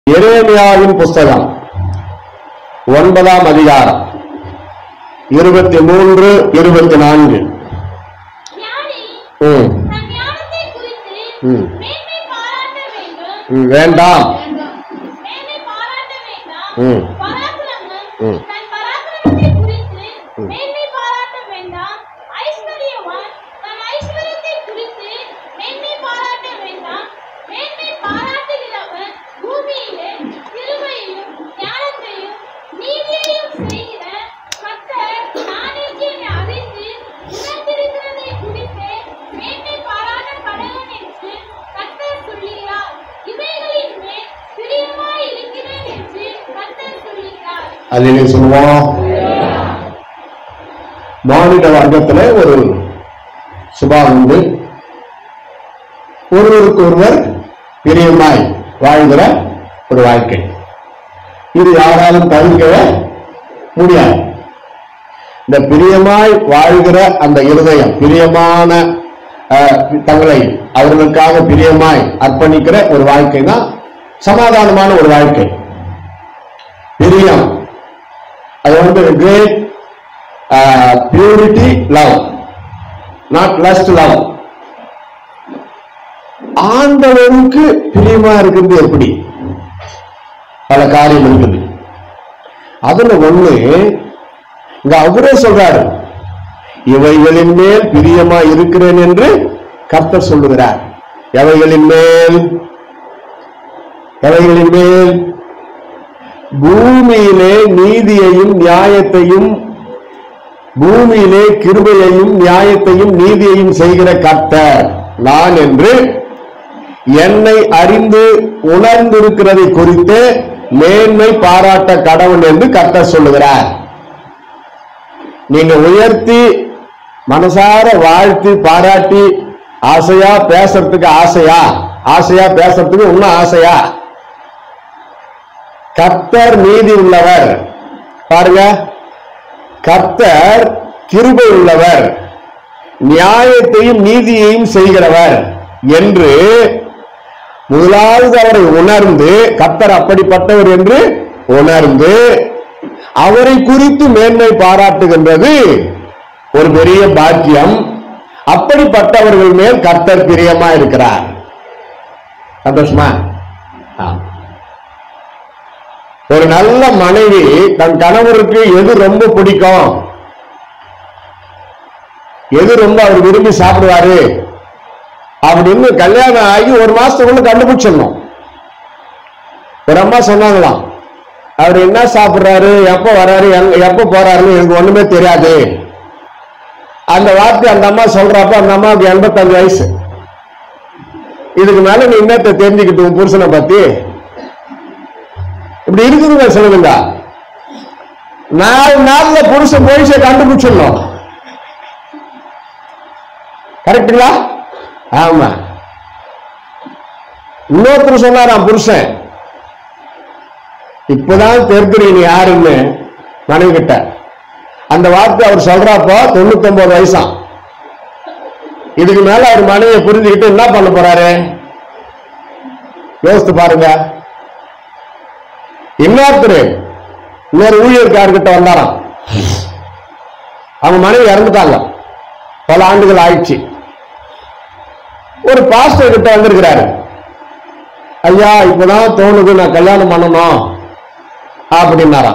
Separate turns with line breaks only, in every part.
எரேமியாவின் புஸ்தகம் ஒன்பதாம் அதிகாரம் இருபத்தி மூன்று இருபத்தி நான்கு
ஞானி
ம்,
தன் ஞானத்தை குறித்து
ம்.
மேன்மை பாராட்ட வேண்டும்
ம், வேண்டாம்
மேன்மை பாராட்ட வேண்டாம்
ம்.
பராக்கிரமம்
ம்.
தன் பராக்கிரமத்தை குறித்து மேன்மை பாராட்ட வேண்டாம் ஐஸ்வர்யவான் தன் ஐஸ்வர்யத்தை குறித்து மேன்மை பாராட்ட வேண்டாம் மேன்மை பாராட்டுகிறவன் பூமியிலே கிருபையையும் ஞானத்தையும் நீதியையும் செய்கிற கர்த்தர் நானே என்னை அறிந்து உணர்ந்திருக்கிறதை குறித்து மேன்மை பாராட்ட கடவன் என்று கர்த்தர் சொல்லுகிறார் இவைகளின் மேல் பிரியமாய் இருக்கிறேன் என்று கர்த்தர் சொல்லுகிறார்
அதிலே சொல்லுவோம் மானிட வர்க்கத்திலே ஒரு சுபாவம் உண்டு ஒருவருக்கு ஒருவர் பிரியமாய் வாழ்கிற ஒரு வாழ்க்கை இது யாராலும் தவிர்க்கவே முடியாது இந்த பிரியமாய் வாழ்கிற அந்த இருதயம் பிரியமான அஹ், தங்களை அவர்களுக்காக பிரியமாய் அர்ப்பணிக்கிற ஒரு வாழ்க்கை தான் சமாதானமான ஒரு வாழ்க்கை பிரியம் அது வந்து great purity love not lust love ஆண்டவருக்கு பிரியமா இருக்கிறது எப்படி பல காரியம் இருக்குது அதுல ஒண்ணு இங்க அவரே சொல்றாரு இவைகளின் மேல் பிரியமா இருக்கிறேன் என்று கர்த்தர் சொல்லுகிறார் எவைகளின் மேல் எவைகளின் மேல் பூமியிலே நீதியையும் நியாயத்தையும் பூமியிலே கிருபையையும் நியாயத்தையும் நீதியையும் செய்கிற கர்த்தர் நான் என்று என்னை அறிந்து உணர்ந்திருக்கிறதை குறித்து மேன்மை பாராட்ட கடவுள் என்று கர்த்தர் சொல்லுகிறார் நீங்க உயர்த்தி மனசார வாழ்த்தி பாராட்டி ஆசையா பேசுறதுக்கு ஆசையா ஆசையா பேசுறதுக்கு இன்னும் ஆசையா கர்த்தர் நீதி உள்ளவர் பாருங்க கர்த்தர் கிருபை உள்ளவர் நியாயத்தையும் நீதியையும் செய்கிறவர் என்று முதலாவது அவரை உணர்ந்து கர்த்தர் அப்படிப்பட்டவர் என்று உணர்ந்து அவரை குறித்து மேன்மை பாராட்டுகின்றது ஒரு பெரிய பாக்கியம் அப்படிப்பட்டவர்கள் மேல் கர்த்தர் பிரியமா இருக்கிறார் சந்தோஷமா ஆ. ஒரு நல்ல மனைவி தன் கணவருக்கு எது ரொம்ப பிடிக்கும் எது ரொம்ப அவர் விரும்பி சாப்பிடுவாரு அப்படின்னு கல்யாணம் ஆகி ஒரு மாசத்துக்குள்ள கண்டுபிடிச்சிடணும் ஒரு அம்மா சொன்னாங்களாம் அவர் என்ன சாப்பிடுறாரு எப்ப வர்றாரு எங்க- எப்ப போறாருன்னு எனக்கு ஒண்ணுமே தெரியாது அந்த வார்த்தை அந்த அம்மா சொல்றப்ப அந்த அம்மாவுக்கு எண்பத்தஞ்சு வயசு இதுக்கு மேல நீ என்னத்தை தெரிஞ்சுக்கிட்டு உன் புருஷனை பத்தி இப்படி இருக்குதுங்க சொல்லுங்க நாலு நாள்ல புருஷன் போலீஸை கண்டுபிடிச்சிடணும் கரெக்டுங்களா ஆமா இன்னொருத்தர் சொன்னாராம் புருஷன் இப்பதான் தெரிஞ்சுறீங்க நீ யாருன்னு மனைவி கிட்ட அந்த வார்த்தை அவர் சொல்றப்போ தொண்ணூத்தி ஒன்பது வயசாம் இதுக்கு மேல அவர் மனைவியை புரிஞ்சுக்கிட்டு என்ன பண்ண போறாரு யோசித்து பாருங்க இன்னொருத்தர் இன்னொரு ஊழியர்கார்கிட்ட வந்தாராம் அவங்க மனைவி இறந்துட்டாங்க பல ஆண்டுகள் ஆயிடுச்சு ஒரு பாஸ்டர் கிட்ட வந்திருக்கிறாரு ஐயா இப்பதான் தோணுது நான் கல்யாணம் பண்ணணும் அப்படின்னாராம்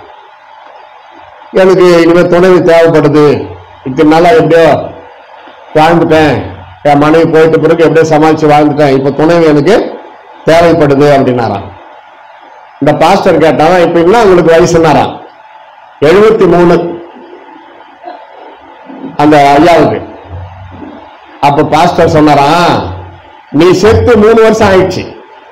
எனக்கு இனிமே துணைவி தேவைப்படுது இத்தனை நாளா எப்படியோ வாழ்ந்துட்டேன் என் மனைவி போயிட்ட பிறகு எப்படியோ சமாளிச்சு வாழ்ந்துட்டேன் இப்ப துணைவி எனக்கு தேவைப்படுது அப்படின்னாராம் இந்த பாஸ்டர் கேட்டாலும் இப்ப என்ன உங்களுக்கு வயசுனாராம் எழுபத்தி மூணு அந்த ஐயாவுக்கு அப்ப பாஸ்டர் சொன்னாராம் நீ செத்து மூணு வருஷம் ஆயிடுச்சு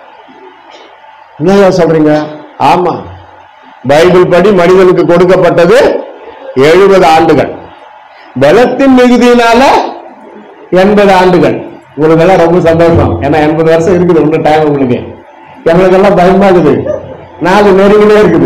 என்ன சொல்றீங்க ஆமா பைபிள் படி மனிதனுக்கு கொடுக்கப்பட்டது எழுபது ஆண்டுகள் பலத்தின் மிகுதியினால எண்பது ஆண்டுகள் உங்களுக்கு எல்லாம் ரொம்ப சந்தோஷம் ஏன்னா எண்பது வருஷம் இருக்குது இன்னும் டைம் உங்களுக்கு எங்களுக்கு எல்லாம் பயமா இருக்குது நாலு நெருங்கிலே இருக்குது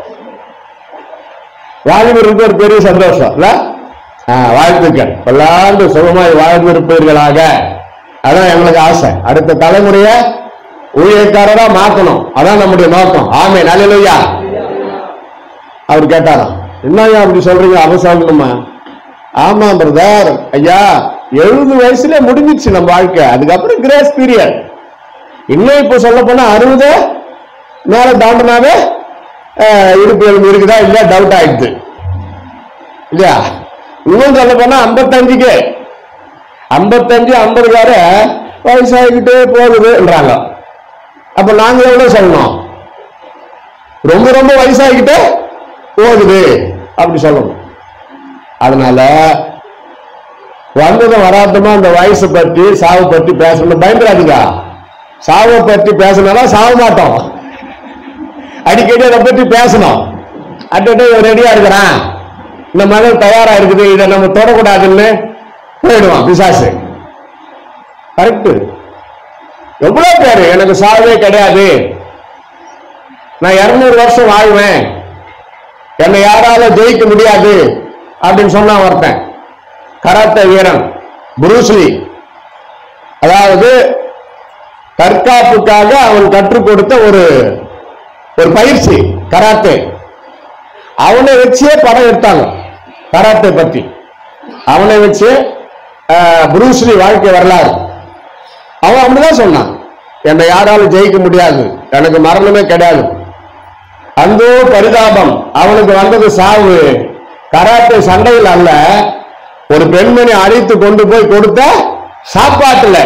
வாலிபருக்கு ஒரு பெரிய சந்தோஷம் இல்ல ஆ, வாழ்த்துக்கள் பல்லாண்டு சுகமாய் வாழ்ந்திருப்பீர்களாக அதான் எங்களுக்கு ஆசை அடுத்த தலைமுறைய ஊழியக்காரரா மாத்தணும் அதான் நம்முடைய நோக்கம் ஆமே நல்லையா அவர் கேட்டாராம் என்னய்யா அப்படி சொல்றீங்க அவசரமா ஆமா பிரதர் ஐயா எழுபது வயசுல முடிஞ்சிச்சு நம்ம வாழ்க்கை அதுக்கப்புறம் கிரேஸ் பீரியட் இன்னும் இப்ப சொல்ல போனா அறுபது மேல தாண்டினாவே அஹ், இடுப்பு எலும்பு இருக்குதா இல்ல டவுட் ஆயிடுது இல்லையா இன்னும் சொல்ல போனா ஐம்பத்தஞ்சுக்கு ஐம்பத்தஞ்சு ஐம்பதுக்கார வயசாகிக்கிட்டே போகுதுன்றாங்க அப்ப நாங்க எவ்வளவு சொல்லணும் ரொம்ப ரொம்ப வயசாகிக்கிட்டே போகுது அப்படி சொல்லணும் அதனால வந்ததும் வராதமா அந்த வயசு பற்றி சாவு பற்றி பேசணும் பயந்துடாதீங்க சாவை பற்றி பேசினாலும் சாக மாட்டோம் அடிக்கடி அதை பற்றி பேசணும் அட்டே ரெடியா இருக்கிறான் இந்த மகள் தயாரா இருக்குது இதை நம்ம தொடக்கூடாதுன்னு போயிடுவான் பிசாசு கரெக்ட் எவ்வளவு பேரு எனக்கு சாவே கிடையாது நான் இருநூறு வருஷம் வாழ்வேன் என்னை யாரால ஜெயிக்க முடியாது அப்படின்னு சொன்னா ஒருத்தன் கராத்தே வீரன் புரூஸ்லி அதாவது தற்காப்புக்காக அவன் கற்றுக் கொடுத்த ஒரு ஒரு பயிற்சி கராத்தே அவனை வச்சே படம் எடுத்தாங்க கராத்தே பத்தி அவனை வச்சு ஆஹ், புரூஸ்லி வாழ்க்கை வரலாறு அவன் அப்படிதான் சொன்னான் என்னை யாராலும் ஜெயிக்க முடியாது எனக்கு மரணமே கிடையாது அந்த பரிதாபம் அவனுக்கு வந்தது சாவு கராத்தே சண்டையில் அல்ல ஒரு பெண்மணி அழைத்து கொண்டு போய் கொடுத்த சாப்பாட்டுல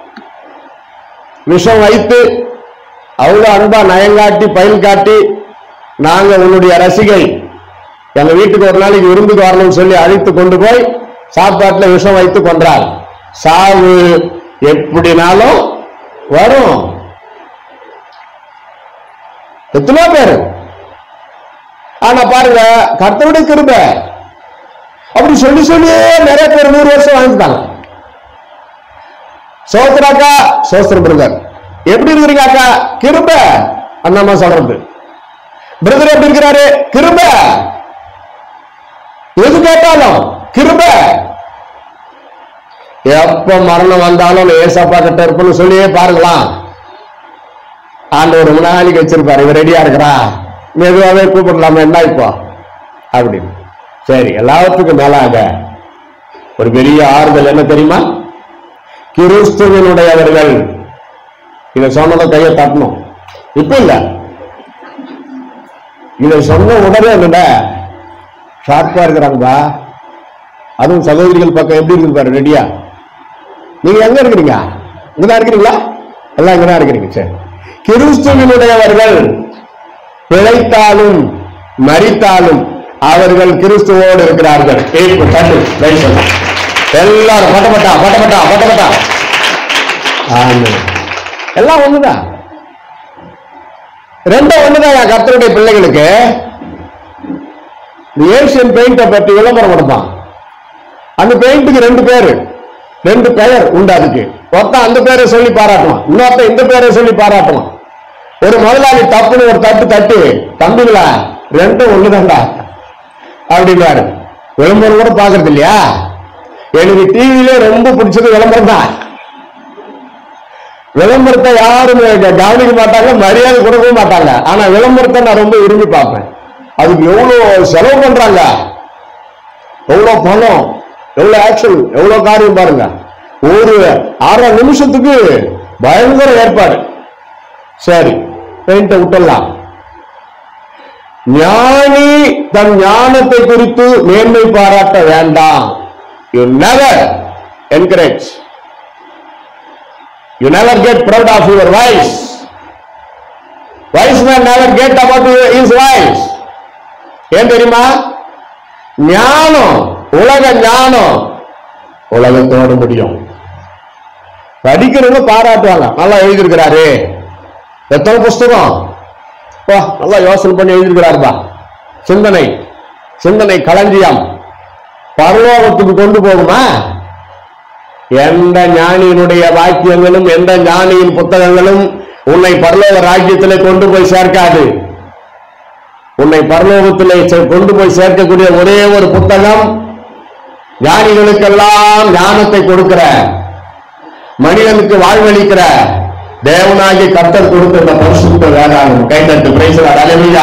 விஷம் வைத்து அவ்வளவு அன்பா நயங்காட்டி பயில் காட்டி நாங்க உன்னுடைய ரசிகை எங்க வீட்டுக்கு ஒரு நாளைக்கு விருந்துக்கு வரணும்னு சொல்லி அழைத்து கொண்டு போய் சாப்பாட்டுல விஷம் வைத்து கொன்றார் சாவு எப்படினாலும் வரும் எத்தனை பேரு ஆனா பாருங்க கர்த்தருடைய கிருப அப்படி சொல்லி சொல்லியே நிறைய பேர் நூறு வருஷம் வாழ்ந்துட்டாங்க சோத்ராக்கா சோஸ்திரம் பிரதர் எப்படி இருக்கிறீங்க அக்கா கிருப அந்த அம்மா சொல்றது பிரதர் எப்படி இருக்கிறாரு கிருப எது கேட்டாலும் கிருப எப்ப மரணம் வந்தாலும் ஏசப்பா கிட்ட இருப்போம்னு சொல்லியே பாருங்களாம் ஆண்டவர் முன்னாளிக்கு வச்சிருப்பாரு இவர் ரெடியா இருக்கிறா மெதுவாவே கூப்பிடலாமா என்ன இப்போ அப்படின்னு சரி எல்லாத்துக்கும் மேலாக ஒரு பெரிய ஆறுதல் என்ன தெரியுமா கிறிஸ்துவனுடையவர்கள் இதை சொன்னதை கையை தட்டணும் இப்ப இல்ல இதை சொன்ன உடனே இல்ல ஷார்ப்பா இருக்கிறாங்கப்பா அதுவும் சகோதரிகள் பக்கம் எப்படி இருக்குது பாரு ரெடியா நீங்க எங்க இருக்கிறீங்க இங்கதான் இருக்கிறீங்களா எல்லாம் இங்கதான் இருக்கிறீங்க சரி கிறிஸ்துவனுடையவர்கள் பிழைத்தாலும் மரித்தாலும் அவர்கள் கிறிஸ்துவோடு இருக்கிறார்கள் ஏய்ப்பு, தட்டு, கை சொல்லு. எல்லாரும் பட்டப்பட்டா பட்டப்பட்டா பட்டப்பட்டா ஆமென். எல்லாம் ஒண்ணுதான் ரெண்டும் ஒண்ணுதான் என் கர்த்தருடைய பிள்ளைகளுக்கு இந்த ஏசியன் பெயிண்ட பற்றி விளம்பரம் கொடுப்பான் அந்த பெயிண்ட்டுக்கு ரெண்டு பேரு ரெண்டு பெயர் உண்டு அதுக்கு ஒருத்தன் அந்த பேரை சொல்லி பாராட்டுவான் இன்னொருத்தன் இந்த பேரை சொல்லி பாராட்டுவான் ஒரு முதலாளி தப்புன்னு ஒரு தட்டு தட்டி தம்பிங்களா ரெண்டும் ஒண்ணுதான்டா அப்படின்னாரு விளம்பரம் கூட பாக்குறது இல்லையா எனக்கு டிவியில ரொம்ப பிடிச்சது விளம்பரம் தான் விளம்பரத்தை யாரும் க- கவனிக்க மாட்டாங்க மரியாதை கொடுக்க மாட்டாங்க ஆனா விளம்பரத்தை நான் ரொம்ப விரும்பி பார்ப்பேன் அதுக்கு எவ்வளவு செலவு பண்றாங்க எவ்வளவு பணம் எவ்வளவு ஆக்ஷன் எவ்வளவு காரியம் பாருங்க ஒரு அரை நிமிஷத்துக்கு பயங்கர ஏற்பாடு சரி பெயிண்ட விட்டுடலாம் ஞானி தன் ஞானத்தை குறித்து மேன்மை பாராட்ட வேண்டாம் you never encourage you never get proud of your voice voice man never get about is voice ஏன் தெரியுமா ஞானம் உலக ஞானம் உலகத்தோட முடியும் படிக்கிறவங்க பாராட்டுவாங்க நல்லா எழுதியிருக்கிறாரு எத்தனை புஸ்தகம் பா நல்லா யோசனை பண்ணி எழுதியிருக்கிறாருப்பா சிந்தனை சிந்தனை களஞ்சியம் பரலோகத்துக்கு கொண்டு போகுமா எந்த ஞானியினுடைய வாக்கியங்களும் எந்த ஞானியின் புத்தகங்களும் உன்னை பரலோக ராஜ்யத்திலே கொண்டு போய் சேர்க்காது உன்னை பரலோகத்திலே செ- கொண்டு போய் சேர்க்கக்கூடிய ஒரே ஒரு புத்தகம் ஞானிகளுக்கெல்லாம் ஞானத்தை கொடுக்கிற மனிதனுக்கு வாழ்வளிக்கிற தேவனாகி கர்த்தர் கொடுத்த இந்த பரிசுத்த வேதாகம் கைத்தட்டு பிரைசலார் அலையா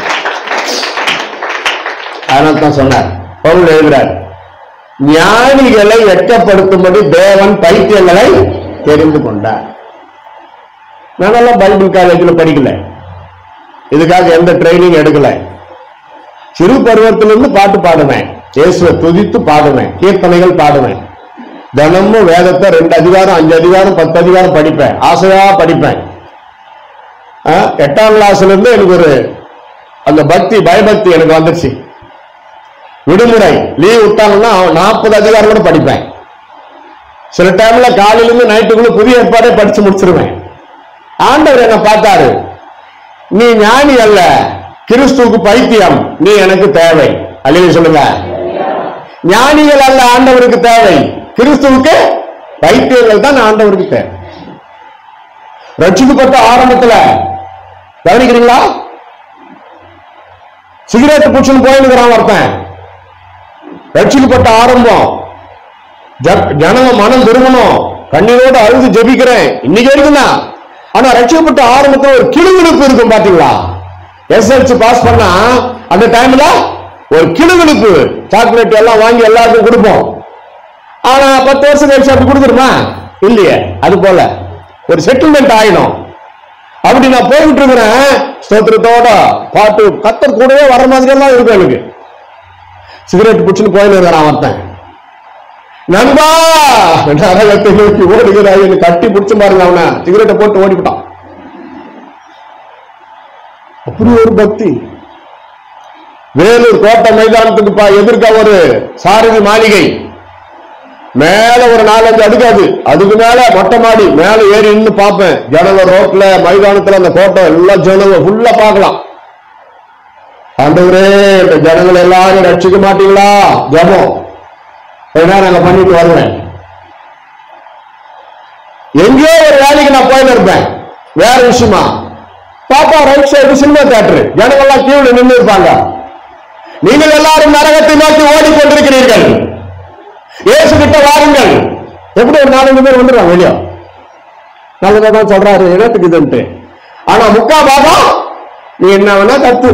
அதனால தான் சொன்னார் பவுல் எழுதுறார் ஞானிகளை வெட்கப்படுத்தும்படி தேவன் பைத்தியங்களை தெரிந்து கொண்டார் நானெல்லாம் பைபிள் காலேஜில் படிக்கல இதுக்காக எந்த ட்ரைனிங் எடுக்கல சிறு பருவத்திலிருந்து பாட்டு பாடுவேன் இயேசுவை துதித்து பாடுவேன் கீர்த்தனைகள் பாடுவேன் தினமும் வேதத்தை ரெண்டு அதிகாரம் அஞ்சு அதிகாரம் பத்து அதிகாரம் படிப்பேன் ஆசையா படிப்பேன் ஆ, எட்டாம் கிளாஸ்ல இருந்து எனக்கு ஒரு அந்த பக்தி பயபக்தி எனக்கு வந்துருச்சு விடுமுறை லீவ் விட்டாங்கன்னா நாற்பது அதிகாரம் கூட படிப்பேன் சில டைம்ல காலையில இருந்து நைட்டுக்குள்ள புதிய ஏற்பாடே படிச்சு முடிச்சிருவேன் ஆண்டவர் என்ன பார்த்தாரு நீ ஞானி அல்ல கிறிஸ்துவுக்கு பைத்தியம் நீ எனக்கு தேவை அல்லையே சொல்லுங்க ஞானிகள் அல்ல ஆண்டவருக்கு தேவை கிறிஸ்துவுக்கு பைத்தியங்கள் தான் ஆண்டவருக்கு தேவை ரட்சிக்கப்பட்ட ஆரம்பத்துல கவனிக்கிறீங்களா சிகரெட் குடிச்சுன்னு போயிருக்கிறான் ஒருத்தன் ரட்சிக்கப்பட்ட ஆரம்பம் ஜ- ஜனங்க மனம் திரும்பணும் கண்ணீரோடு அழுது ஜெபிக்கிறேன் இன்னைக்கு வரைக்கும் தான் ஆனா ரட்சிக்கப்பட்ட ஆரம்பத்துல ஒரு கிளுகிழுப்பு இருக்கும் பாத்தீங்களா எஸ்எல்சி பாஸ் பண்ணா அந்த டைம்ல ஒரு கிளுகிழுப்பு சாக்லேட் எல்லாம் வாங்கி எல்லாருக்கும் கொடுப்போம் ஆனா பத்து வருஷம் கழிச்சு அப்படி கொடுத்துருமா இல்லையே அது போல ஒரு செட்டில்மெண்ட் ஆயிடும் அப்படி நான் போயிட்டு இருக்கிறேன் ஸ்தோத்திரத்தோட பாட்டு கத்தர் கூடவே வர மாதிரி எல்லாம் இருக்கும் எனக்கு சிகரெட் பிடிச்சுன்னு போயின்னு இருக்கிறான் ஒருத்தன் நண்பா நரகத்தை நோக்கி ஓடுகிறாய் என்று கட்டி பிடிச்சு பாருங்க அவனை சிகரெட்டை போட்டு ஓடிவிட்டான் அப்படி ஒரு பக்தி வேலூர் கோட்டை மைதானத்துக்கு பா எதிர்க்க ஒரு சாரதி மாளிகை மேல ஒரு நாலஞ்சு அடுக்காது அதுக்கு மேல மொட்டை மாடி மேல ஏறி நின்னு பார்ப்பேன் ஜனங்க ரோட்ல மைதானத்துல அந்த கோட்டை எல்லாம் ஜனங்க ஃபுல்லா பார்க்கலாம் ஆண்டவரே இந்த ஜனங்களை எல்லாரும் ரட்சிக்க மாட்டீங்களா ஜெபம் கொஞ்ச நேரம் அங்க பண்ணிட்டு வருவேன் எங்கேயோ ஒரு வேலைக்கு நான் போயின்னு இருப்பேன் வேற விஷயமா பாப்பா ரைட் சைடு சினிமா தியேட்டர் ஜனங்கள்லாம் கியூல நின்று இருப்பாங்க நீங்கள் எல்லாரும் நரகத்தை நோக்கி ஓடிக்கொண்டிருக்கிறீர்கள் இயேசு கிட்ட வாருங்கள் எப்படி ஒரு நாலஞ்சு பேர் வந்துடுவாங்க வெளியே நல்லதா தான் சொல்றாரு இடத்துக்கு இதுன்ட்டு ஆனா முக்கா பாகம் நீ என்ன வேணா கத்து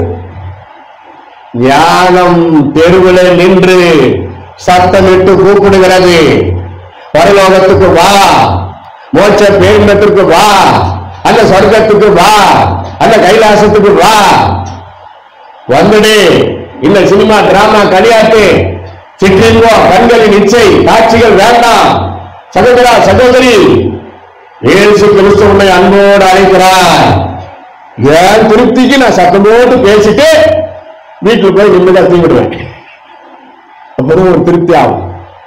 ஞானம் தெருவில் நின்று சத்தமிட்டு கூப்பிடுகிறது பரலோகத்துக்கு வா மோட்ச பேரின்பத்திற்கு வா அந்த சொர்க்கத்துக்கு வா அந்த கைலாசத்துக்கு வா வந்துடு இந்த சினிமா டிராமா களியாட்டு சிற்றின்பம் கண்களின் இச்சை காட்சிகள் வேண்டாம் சகோதரா சகோதரி இயேசு கிறிஸ்து உன்னை அன்போடு அழைக்கிறார் ஏன் திருப்திக்கு நான் சத்தம் போட்டு பேசிட்டு வீட்டுக்கு போய் நிம்மதியா தூங்கிடுவேன் அப்பதான் ஒரு திருப்தி ஆகும்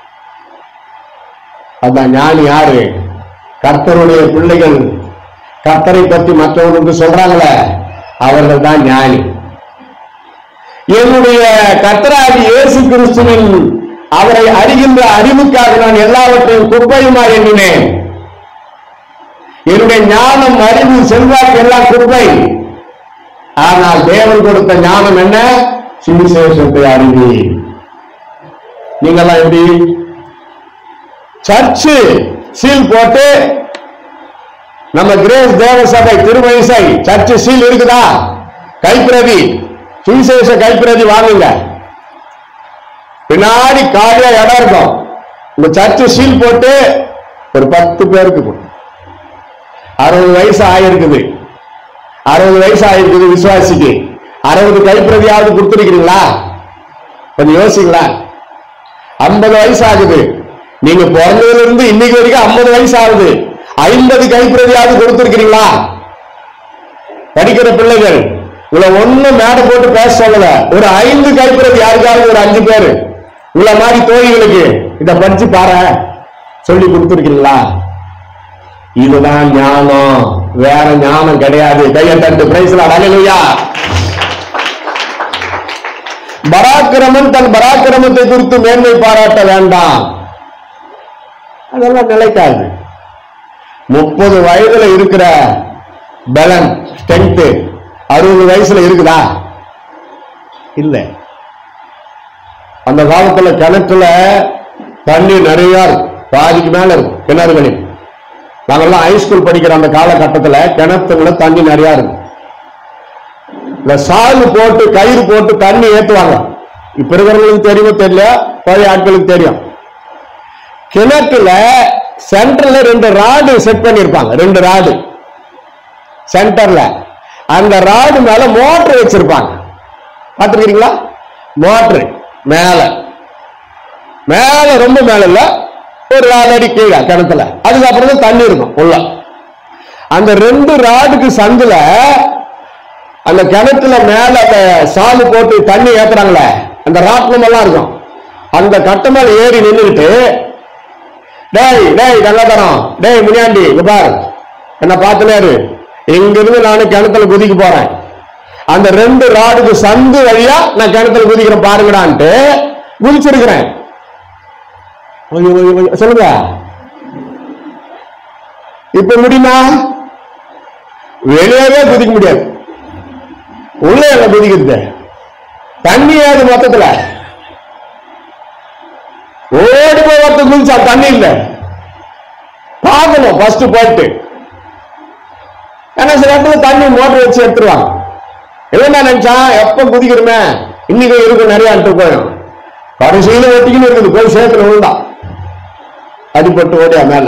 அதான் ஞானி யாரு கர்த்தருடைய பிள்ளைகள் கர்த்தரை பற்றி மற்றவர்களுக்கு சொல்றாங்களே அவர்கள் தான் ஞானி என்னுடைய கர்த்தராகி இயேசு கிறிஸ்துவின் அவரை அறிகின்ற அறிவுக்காக நான் எல்லாவற்றையும் குப்பையுமா எண்ணினேன் என்னுடைய ஞானம் அறிவு செல்வாக்கு எல்லாம் குப்பை ஆனால் தேவன் கொடுத்த ஞானம் என்ன சுவிசேஷத்தை அறிவி நீங்கெல்லாம் எப்படி சர்ச்சு சீல் போட்டு நம்ம கிரேஸ் தேவ சபை திருவயசை சர்ச்சு சீல் இருக்குதா கைப்பிரதி சுவிசேஷ கைப்பிரதி வாங்குங்க பின்னாடி காலியா இடம் இருக்கும் இந்த சர்ச்சு சீல் போட்டு ஒரு பத்து பேருக்கு கொடு அறுபது வயசு ஆயிருக்குது அறுபது வயசு ஆயிருக்குது விசுவாசிக்கு அறுபது கைப்பிரதியாவது கொடுத்துருக்கீங்களா கொஞ்சம் யோசிங்களா ஐம்பது வயசு ஆகுது நீங்க பிறந்ததுல இருந்து இன்னைக்கு வரைக்கும் ஐம்பது வயசு ஆகுது ஐம்பது கைப்பிரதியாவது கொடுத்திருக்கிறீங்களா படிக்கிற பிள்ளைகள் உங்களை ஒண்ணும் மேடை போட்டு பேச சொல்லல ஒரு ஐந்து கைப்பிரதி யாருக்காவது ஒரு அஞ்சு பேரு உங்களை மாதிரி தோழிகளுக்கு இத படிச்சு பாரு சொல்லி கொடுத்திருக்கீங்களா இதுதான் ஞானம் வேற ஞானம் கிடையாது கையை தட்டு பிரைஸ்ல அலையா பராக்கிரமன் தன் பராக்கிரமத்தை குறித்து மேன்மை பாராட்ட வேண்டாம் அதெல்லாம் நிலைக்காது முப்பது வயதுல இருக்கிற பலன் ஸ்ட்ரென்த் அறுபது வயசுல இருக்குதா இல்ல அந்த காலத்துல கிணற்றுல தண்ணி நிறைய இருக்கும். பாதிக்கு மேல இருக்கும் கிணறுகளில் நாங்கெல்லாம் ஹைஸ்கூல் படிக்கிற அந்த காலகட்டத்துல கிணத்துங்கள தண்ணி நிறைய இருக்கும் இந்த சால் போட்டு கயிறு போட்டு தண்ணி ஏத்துவாங்க இப்ப இருக்கிறவங்களுக்கு தெரியுமோ தெரியல பழைய ஆட்களுக்கு தெரியும் கிணத்துல சென்டர்ல ரெண்டு ராடு செட் பண்ணிருப்பாங்க ரெண்டு ராடு சென்டர்ல அந்த ராடு மேல மோட்டர் வச்சிருப்பாங்க பாத்துருக்கீங்களா மோட்டர் மேல மேல ரொம்ப மேல இல்ல ஒரு நாலு அடி கீழே கிணத்துல அதுக்கப்புறம் தான் தண்ணி இருக்கும் உள்ள அந்த ரெண்டு ராடுக்கு சந்துல அந்த கிணத்துல மேல அந்த சாலு போட்டு தண்ணி ஏத்துறாங்களே அந்த ராட்டினம் எல்லாம் இருக்கும் அந்த கட்ட மேல ஏறி நின்றுட்டு டேய் டேய் நல்லதரம் டேய் முனியாண்டி இங்க பாரு என்ன பார்த்துனாரு இங்க இருந்து நானும் கிணத்துல குதிக்க போறேன் அந்த ரெண்டு ராடுக்கு சந்து வழியா நான் கிணத்துல குதிக்கிறேன் பாருங்கடான்ட்டு குதிச்சிருக்கிறேன் ஐயோ, ஐயோ, ஐயோ. சொல்லுங்க இப்ப முடியுமா வெளியவே குதிக்க முடியாது உள்ள என்ன குதிக்கிறது தண்ணி ஏது மொத்தத்துல ஓடி போய் ஒருத்தர் குதிச்சா தண்ணி இல்ல பார்க்கணும் ஃபர்ஸ்ட் போயிட்டு ஏன்னா சில இடத்துல தண்ணி மோட்டர் வச்சு எடுத்துருவாங்க இல்லைன்னா நினைச்சான் எப்ப குதிக்கிறோமே இன்னைக்கு இருக்கும் நிறைய இடத்துக்கு போயிடும் கடைசியில ஒட்டிக்கின்னு இருக்குது போய் சேர்த்துல விழுந்தான் அடிபட்டு ஓடியா மேல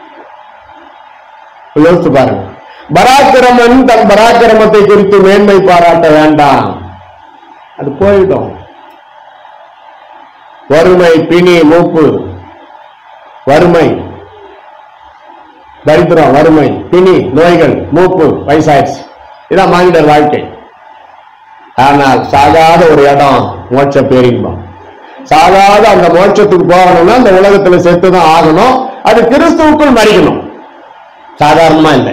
யோசித்து பாருங்க பராக்கிரமன் தன் பராக்கிரமத்தை குறித்து மேன்மை பாராட்ட வேண்டாம் அது போயிடும் வறுமை பிணி மூப்பு வறுமை தரித்திரம் வறுமை பிணி நோய்கள் மூப்பு வயசாயிடுச்சு இதான் மானிடர் வாழ்க்கை ஆனால் சாகாத ஒரு இடம் மோட்ச பேரின்பம் சாகாத அந்த மோட்சத்துக்கு போகணும்னா அந்த உலகத்துல செத்துதான் ஆகணும் அது கிறிஸ்துவுக்குள் மறிக்கணும் சாதாரணமா இல்லை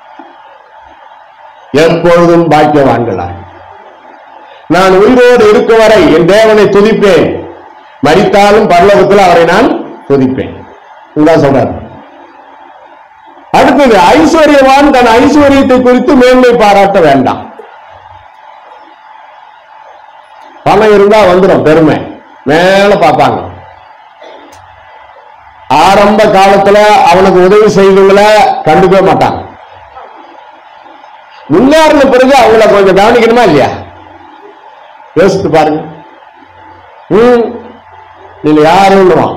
எப்பொழுதும் பாக்கியவான்களா நான் உயிரோடு இருக்க வரை என் தேவனை துதிப்பேன் மரித்தாலும் பரலோகத்தில் அவரை நான் துதிப்பேன் இதுதான் சொல்றாரு அடுத்தது ஐஸ்வர்யவான் தன் ஐஸ்வர்யத்தை குறித்து மேன்மை பாராட்ட வேண்டாம் பணம் இருந்தா வந்துடும் பெருமை மேல பார்ப்பாங்க ஆரம்ப காலத்துல அவனுக்கு உதவி செய்தவங்கள கண்டுக்கவே மாட்டாங்க முன்னேறின பிறகு அவங்கள கொஞ்சம் கவனிக்கணுமா இல்லையா யோசித்து பாருங்க ம் நீங்க யாருன்னுவான்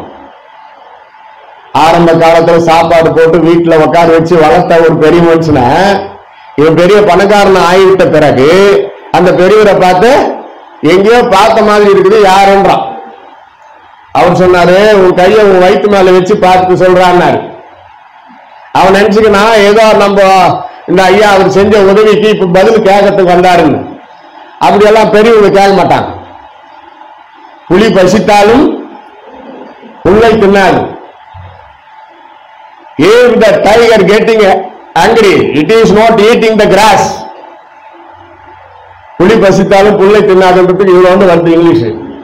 ஆரம்ப காலத்துல சாப்பாடு போட்டு வீட்டுல உட்கார வச்சு வளர்த்த ஒரு பெரிய மனுஷனை இவன் பெரிய பணக்காரன் ஆயிட்ட பிறகு அந்த பெரியவரை பார்த்து எங்கேயோ பார்த்த மாதிரி இருக்குது யாருன்றான் அவர் சொன்னாரு உன் கையை உன் வயிற்று மேல வச்சு பார்த்து சொல்றான்னாரு அவன் நினைச்சுக்கினா ஏதோ நம்ம இந்த ஐயா அவர் செஞ்ச உதவிக்கு இப்ப பதில் கேட்கறதுக்கு வந்தாருன்னு அப்படியெல்லாம் பெரியவங்க கேட்க மாட்டாங்க புலி பசித்தாலும் புல்லை தின்னாது if the tiger getting angry it is not eating the grass புலி பசித்தாலும் புல்லை தின்னாதுன்றதுக்கு இவ்வளவு வந்து வருது இங்கிலீஷ்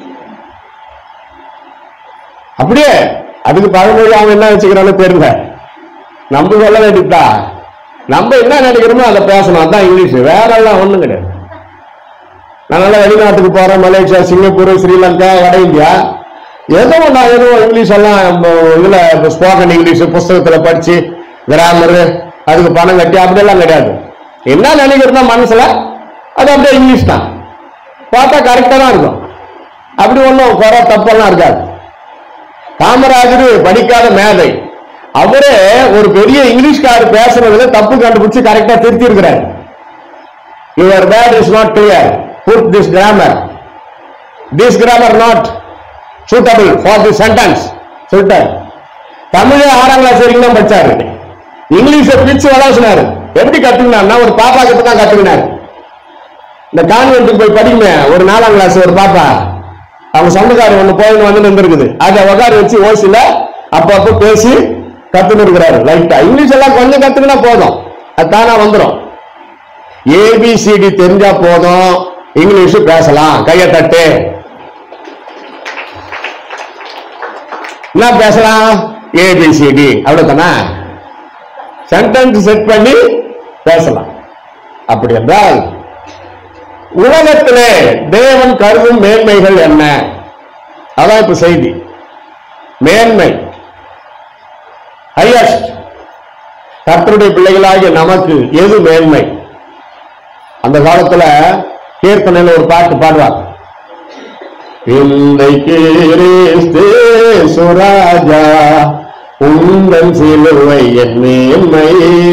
அப்படியே அதுக்கு பழமொழி அவன் என்ன வச்சுக்கிறான்னு தெரியல நம்ம சொல்ல வேண்டியதா நம்ம என்ன நினைக்கிறோமோ அதை பேசணும் அதான் இங்கிலீஷ் வேற எல்லாம் ஒண்ணும் கிடையாது நான் நல்லா வெளிநாட்டுக்கு போறேன் மலேசியா சிங்கப்பூர் ஸ்ரீலங்கா வட இந்தியா ஏதோ நான் ஏதோ இங்கிலீஷ் எல்லாம் நம்ம இதுல ஸ்போக்கன் இங்கிலீஷ் புஸ்தகத்துல படிச்சு கிராமர் அதுக்கு பணம் கட்டி அப்படியெல்லாம் கிடையாது என்ன நினைக்கிறதா மனசுல அது அப்படியே இங்கிலீஷ் தான் பார்த்தா கரெக்டா தான் இருக்கும் அப்படி ஒன்றும் குறை தப்பெல்லாம் இருக்காது காமராஜர் படிக்காத மேதை அவரே ஒரு பெரிய இங்கிலீஷ்காரர் பேசுறதுல தப்பு கண்டுபிடிச்சு கரெக்டா திருத்தி இருக்கிறார் your word is not clear put this grammar this grammar not suitable for the sentence சொல்லிட்டார் தமிழே ஆறாம் கிளாஸ் வரைக்கும் தான் படிச்சாரு இங்கிலீஷை பிரிச்சு வளர்ச்சினாரு எப்படி கத்துக்கினார்னா ஒரு பாப்பா கிட்ட தான் கத்துக்கினாரு இந்த கான்வென்ட்டுக்கு போய் படிக்குமே ஒரு நாலாம் கிளாஸ் ஒரு பாப்பா அவங்க சொந்தக்காரர் ஒண்ணு போயின்னு வந்து நின்றுருக்குது அதை உட்கார வச்சு ஓசில அப்பப்போ பேசி கத்துன்னு இருக்கிறாரு லைட்டா இங்கிலீஷ் எல்லாம் கொஞ்சம் கத்துக்கினா போதும் அது தானா வந்துடும் ஏபிசிடி தெரிஞ்சா போதும் இங்கிலீஷ் பேசலாம் கையை தட்டு என்ன பேசலாம் ஏபிசிடி அவ்வளவுதானே சென்டென்ஸ் செட் பண்ணி பேசலாம் அப்படி என்றால் உலகத்திலே தேவன் கருதும் மேன்மைகள் என்ன அதான் இப்ப செய்தி மேன்மை ஹையஸ்ட் கர்த்தருடைய பிள்ளைகளாகிய நமக்கு எது மேன்மை அந்த காலத்துல கீர்த்தனையில ஒரு பாட்டு பாடுவார் இன்றைக்கு கிறிஸ்து சுராஜா உந்தன் சிலுவை என் மேன்மை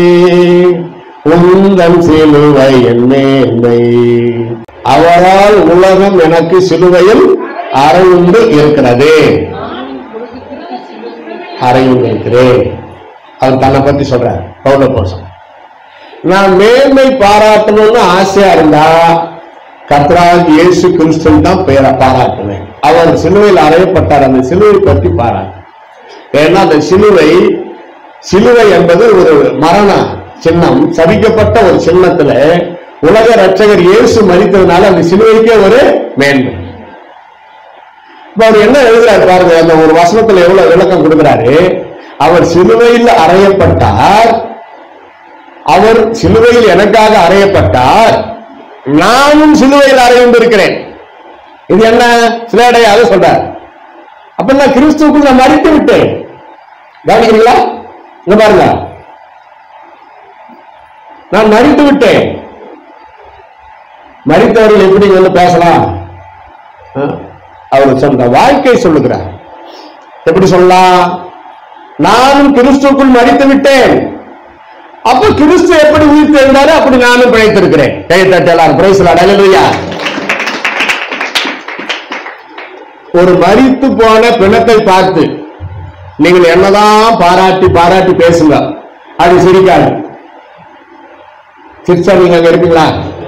உந்தன் சிலுவை என் மேன்மை அவரால் உலகம் எனக்கு சிலுவையில் அறையுண்டு இருக்கிறது அறையுண்டு இருக்கிறேன் அவர் தன்னை பத்தி சொல்றார் பவுல போசம் நான் மேன்மை பாராட்டணும்னு ஆசையா இருந்தா கர்த்தராக இயேசு கிறிஸ்துவன் தான் பேரை பாராட்டுவேன் அவர் சிலுவையில் அறையப்பட்டார் அந்த சிலுவை பற்றி பாராட்டு ஏன்னா அந்த சிலுவை சிலுவை என்பது ஒரு மரண சின்னம் சபிக்கப்பட்ட ஒரு சின்னத்துல உலக ரட்சகர் இயேசு மறித்ததுனால அந்த சிலுவைக்கே ஒரு மேன்மை இப்ப அவர் என்ன எழுதுறாரு பாருங்க அந்த ஒரு வசனத்துல எவ்வளவு விளக்கம் கொடுக்கிறாரு அவர் சிலுவையில் அறையப்பட்டார் அவர் சிலுவையில் எனக்காக அறையப்பட்டார் நானும் சிலுவையில் அறையுண்டிருக்கிறேன் இது என்ன சிலையடையாக சொல்றார் அப்ப நான் கிறிஸ்துவுக்குள் நான் மறித்து விட்டேன் கவனிக்கிறீங்களா இங்க பாருங்க நான் மறித்து விட்டேன் மறித்தவர்கள் எப்படி வந்து பேசலாம் ஆ? அவர் சொன்ன வாழ்க்கை சொல்லுகிறார் எப்படி சொல்லலாம் நானும் கிறிஸ்துவுக்குள் மறித்து விட்டேன் அப்ப கிறிஸ்து எப்படி உயிர் தெரிந்தாரோ அப்படி நானும் பிழைத்திருக்கிறேன் கை தட்டலாம் பிரைஸ்ல அடலையா ஒரு மரித்து போன பிணத்தை பார்த்து நீங்கள் என்னதான் பாராட்டி பாராட்டி பேசுங்க அது சிரிக்காது சிரிச்சா நீங்க அங்க இருப்பீங்களா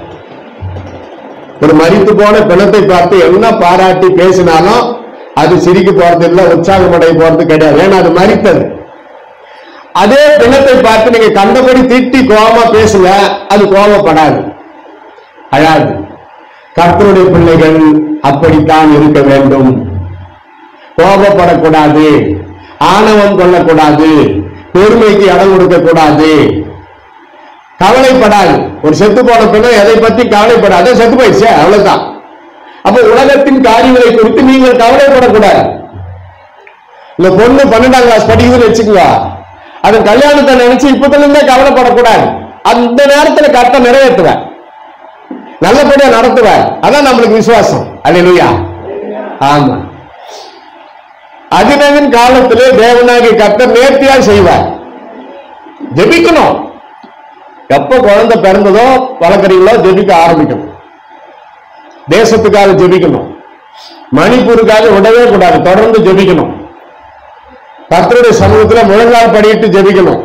ஒரு மரித்து போன பிணத்தை பார்த்து என்ன பாராட்டி பேசினாலும் அது சிரிக்க போறது இல்லை உற்சாகம் அடைய போறது கிடையாது ஏன்னா அது மரித்தது அதே பிணத்தை பார்த்து நீங்க கண்டபடி திட்டி கோபமா பேசுங்க அது கோபப்படாது அழாது கர்த்தருடைய பிள்ளைகள் அப்படித்தான் இருக்க வேண்டும் கோபப்படக்கூடாது ஆணவம் கொள்ளக்கூடாது பெருமைக்கு இடம் கொடுக்க கூடாது கவலைப்படாது ஒரு செத்து போன பின்ன எதை பத்தி கவலைப்படாது செத்து போயிடுச்சு அவ்வளவுதான் அப்ப உலகத்தின் காரியங்களை குறித்து நீங்கள் கவலைப்படக்கூடாது இந்த பொண்ணு பன்னெண்டாம் கிளாஸ் படிக்குதுன்னு வச்சுக்கோங்க அது கல்யாணத்தை நினைச்சு இப்பத்துல இருந்தே கவலைப்படக்கூடாது அந்த நேரத்துல கரெக்டா நிறைவேற்றுவேன் நல்லபடியா நடத்துவேன் அதான் நம்மளுக்கு விசுவாசம் அல்லேலூயா ஆமா அதினவின் காலத்திலே தேவனாகி கர்த்தர் நேர்த்தியா செய்வார் ஜெபிக்கணும் எப்ப குழந்தை பிறந்ததோ வளர்க்குறீங்களோ ஜெபிக்க ஆரம்பிக்கணும் தேசத்துக்காக ஜெபிக்கணும் மணிப்பூருக்காக விடவே கூடாது தொடர்ந்து ஜெபிக்கணும் கர்த்தருடைய சமூகத்துல முழங்கால் படியிட்டு ஜெபிக்கணும்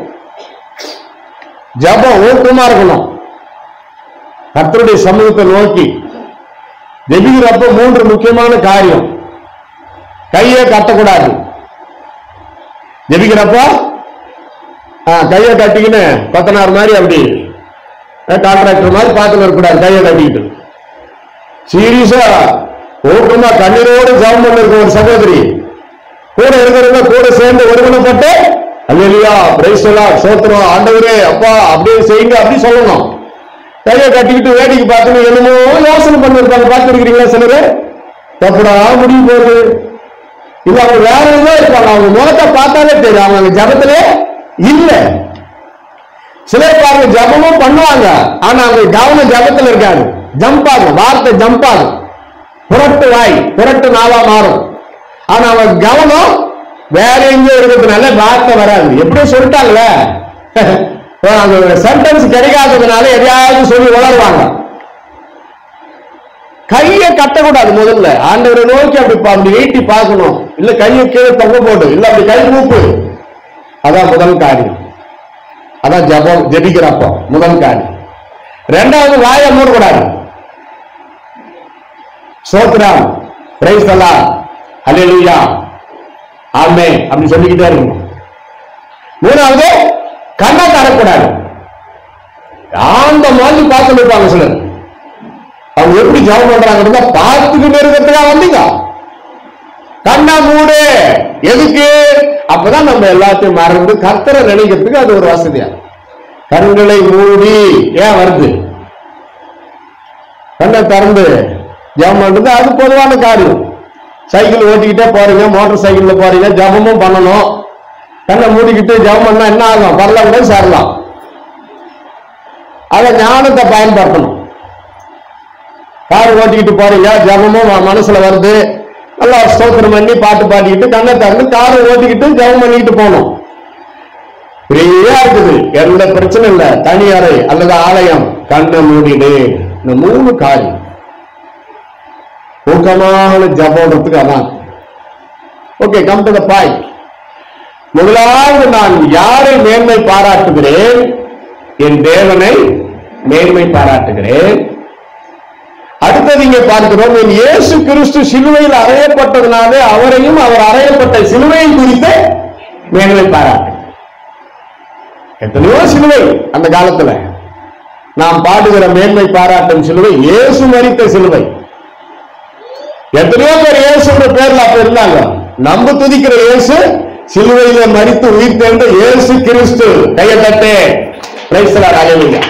ஜெபம் ஊக்கமா இருக்கணும் கர்த்தருடைய சமூகத்தை நோக்கி ஜெபிக்கிறப்ப மூன்று முக்கியமான காரியம் கையை கட்டக்கூடாது ஜெபிக்கிறப்ப ஆ, கையை கட்டிக்கின்னு கொத்தனார் மாதிரி அப்படி கான்ட்ராக்டர் மாதிரி பார்த்துன்னு இருக்கக்கூடாது கையை கட்டிக்கிட்டு சீரியஸா ஊக்கமா கண்ணீரோடு ஜெபம் பண்ணிருக்க ஒரு சகோதரி கூட இருக்கிறவங்க கூட சேர்ந்து ஒருமனப்பட்டு அல்லையா பிரைஸ்லா சோத்திரம் ஆண்டவரே அப்பா அப்படியே செய்யுங்க அப்படி சொல்லணும் கையை கட்டிக்கிட்டு வேடிக்கை பார்த்துன்னு என்னமோ யோசனை பண்ணிருப்பாங்க பார்த்துருக்கீங்களா சிலரு எப்படா முடிவு போகுது இல்ல அவங்க வேற ஏதோ இருப்பாங்க அவங்க முகத்தை பார்த்தாலே தெரியும் அவங்க அங்க ஜபத்திலே இல்ல சிலர் பாருங்க ஜபமும் பண்ணுவாங்க ஆனா அவங்க கவனம் ஜபத்துல இருக்காது ஜம்ப் ஆகும் வார்த்தை ஜம்ப் ஆகும் புரட்டு வாய் புரட்டு நாவா மாறும் ஆனா அவங்க கவனம் வேற எங்கேயோ இருக்கிறதுனால வார்த்தை வராது எப்படியோ சொல்லிட்டாங்களே அந்த சென்டென்ஸ் கிடைக்காததுனால எதையாவது சொல்லி வளருவாங்க கையை கட்டக்கூடாது முதல்ல ஆண்டவரை நோக்கி அப்படி பா- அப்படி நீட்டி பார்க்கணும் இல்ல கையை கீழே தொங்க போடு இல்ல அப்படி கை மூப்பு அதான் முதல் காரியம் அதான் ஜபம் ஜெபிக்கிறப்போ முதல் காரியம் ரெண்டாவது வாயை மூடக்கூடாது சோத்ராம் பிரைஸ் அல்லா அல்லேலூயா ஆமே அப்படி சொல்லிக்கிட்டே இருக்கணும் மூணாவது கண்ணை தரக்கூடாது அந்த மாதிரி பார்த்து இருப்பாங்க சிலர் அவங்க எப்படி ஜெபம் பண்றாங்க பார்த்துக்கிட்டு இருக்கிறதுக்காக வந்தீங்க கண்ணா மூடு எதுக்கு அப்பதான் நம்ம எல்லாத்தையும் மறந்து கர்த்தரை நினைக்கிறதுக்கு அது ஒரு வசதியா கண்களை மூடி ஏன் வருது கண்ணை திறந்து ஜெபம் பண்றது அது பொதுவான காரியம் சைக்கிள் ஓட்டிக்கிட்டே போறீங்க மோட்டார் சைக்கிள்ல போறீங்க ஜபமும் பண்ணணும் கண்ணை மூடிக்கிட்டு ஜெபம் பண்ணா என்ன ஆகும் பரல கூட சேரலாம் அத ஞானத்தை பயன்படுத்தணும் கார் ஓட்டிக்கிட்டு போறீங்க ஜபமும் ம- மனசுல வருது நல்லா ஸ்தோத்திரம் பண்ணி பாட்டு பாடிக்கிட்டு கண்ணை திறந்து காரை ஓட்டிக்கிட்டு ஜபம் பண்ணிக்கிட்டு போகணும் ஃப்ரீயா இருக்குது எந்த பிரச்சனை இல்ல தனி அறை அல்லது ஆலயம் கண்ணை மூடிடு இந்த மூணு காரியம் ஊக்கமான ஜபோன்றதுக்கு அதான் okay come to the point முதலாவது நான் யாரை மேன்மை பாராட்டுகிறேன் என் தேவனை மேன்மை பாராட்டுகிறேன் அடுத்தது இங்கே பார்க்கிறோம் என் இயேசு கிறிஸ்து சிலுவையில் அறையப்பட்டதுனாலே அவரையும் அவர் அறையப்பட்ட சிலுவையை குறித்து மேன்மை பாராட்டு எத்தனையோ சிலுவை அந்த காலத்துல நாம் பாடுகிற மேன்மை பாராட்டும் சிலுவை இயேசு மரித்த சிலுவை எத்தனையோ பேர் இயேசுங்கிற பேர்ல அப்ப இருந்தாங்க நம்ம துதிக்கிற இயேசு சிலுவையில மரித்து உயிர் தேர்ந்த இயேசு கிறிஸ்து கையை தட்டு பிரைஸ் தி லார்ட் ஹalleluya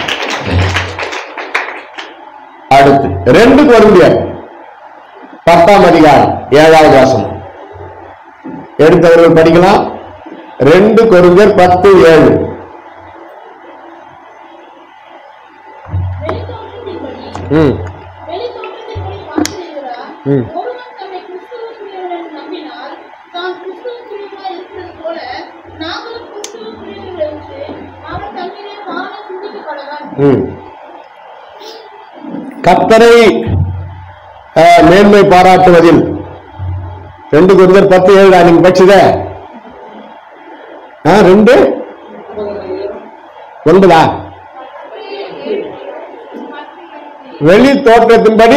அடுத்து ரெண்டு கொரிந்தியர் பத்தாம் அதிகாரம் ஏழாவது வாசனம் எடுத்தவர்கள் படிக்கலாம் ரெண்டு கொரிந்தியர் பத்து ஏழு
வெளித்தோற்றத்தின்படி
ம்
வெளித்தோற்றத்தின்படி பார்க்கிறீர்களா?
ம்.
ஒருவன் தம்மை கிறிஸ்துவுக்குரியவன் என்று நம்பினால், தாம் கிறிஸ்துவுக்குரியவனாய் இருக்கிறது போல, நாங்களும் கிறிஸ்துவுக்குரியவர்கள் என்று அவர் தம்மிலே மாற சிந்திக்கப்படலாம்.
ம். கர்த்தரை அஹ், மேன்மை பாராட்டுவதில் ரெண்டு குருதர் பத்து ஏழு நீங்க படிச்சத ஆ, ரெண்டு ஒன்பதா வெளி தோற்றத்தின்படி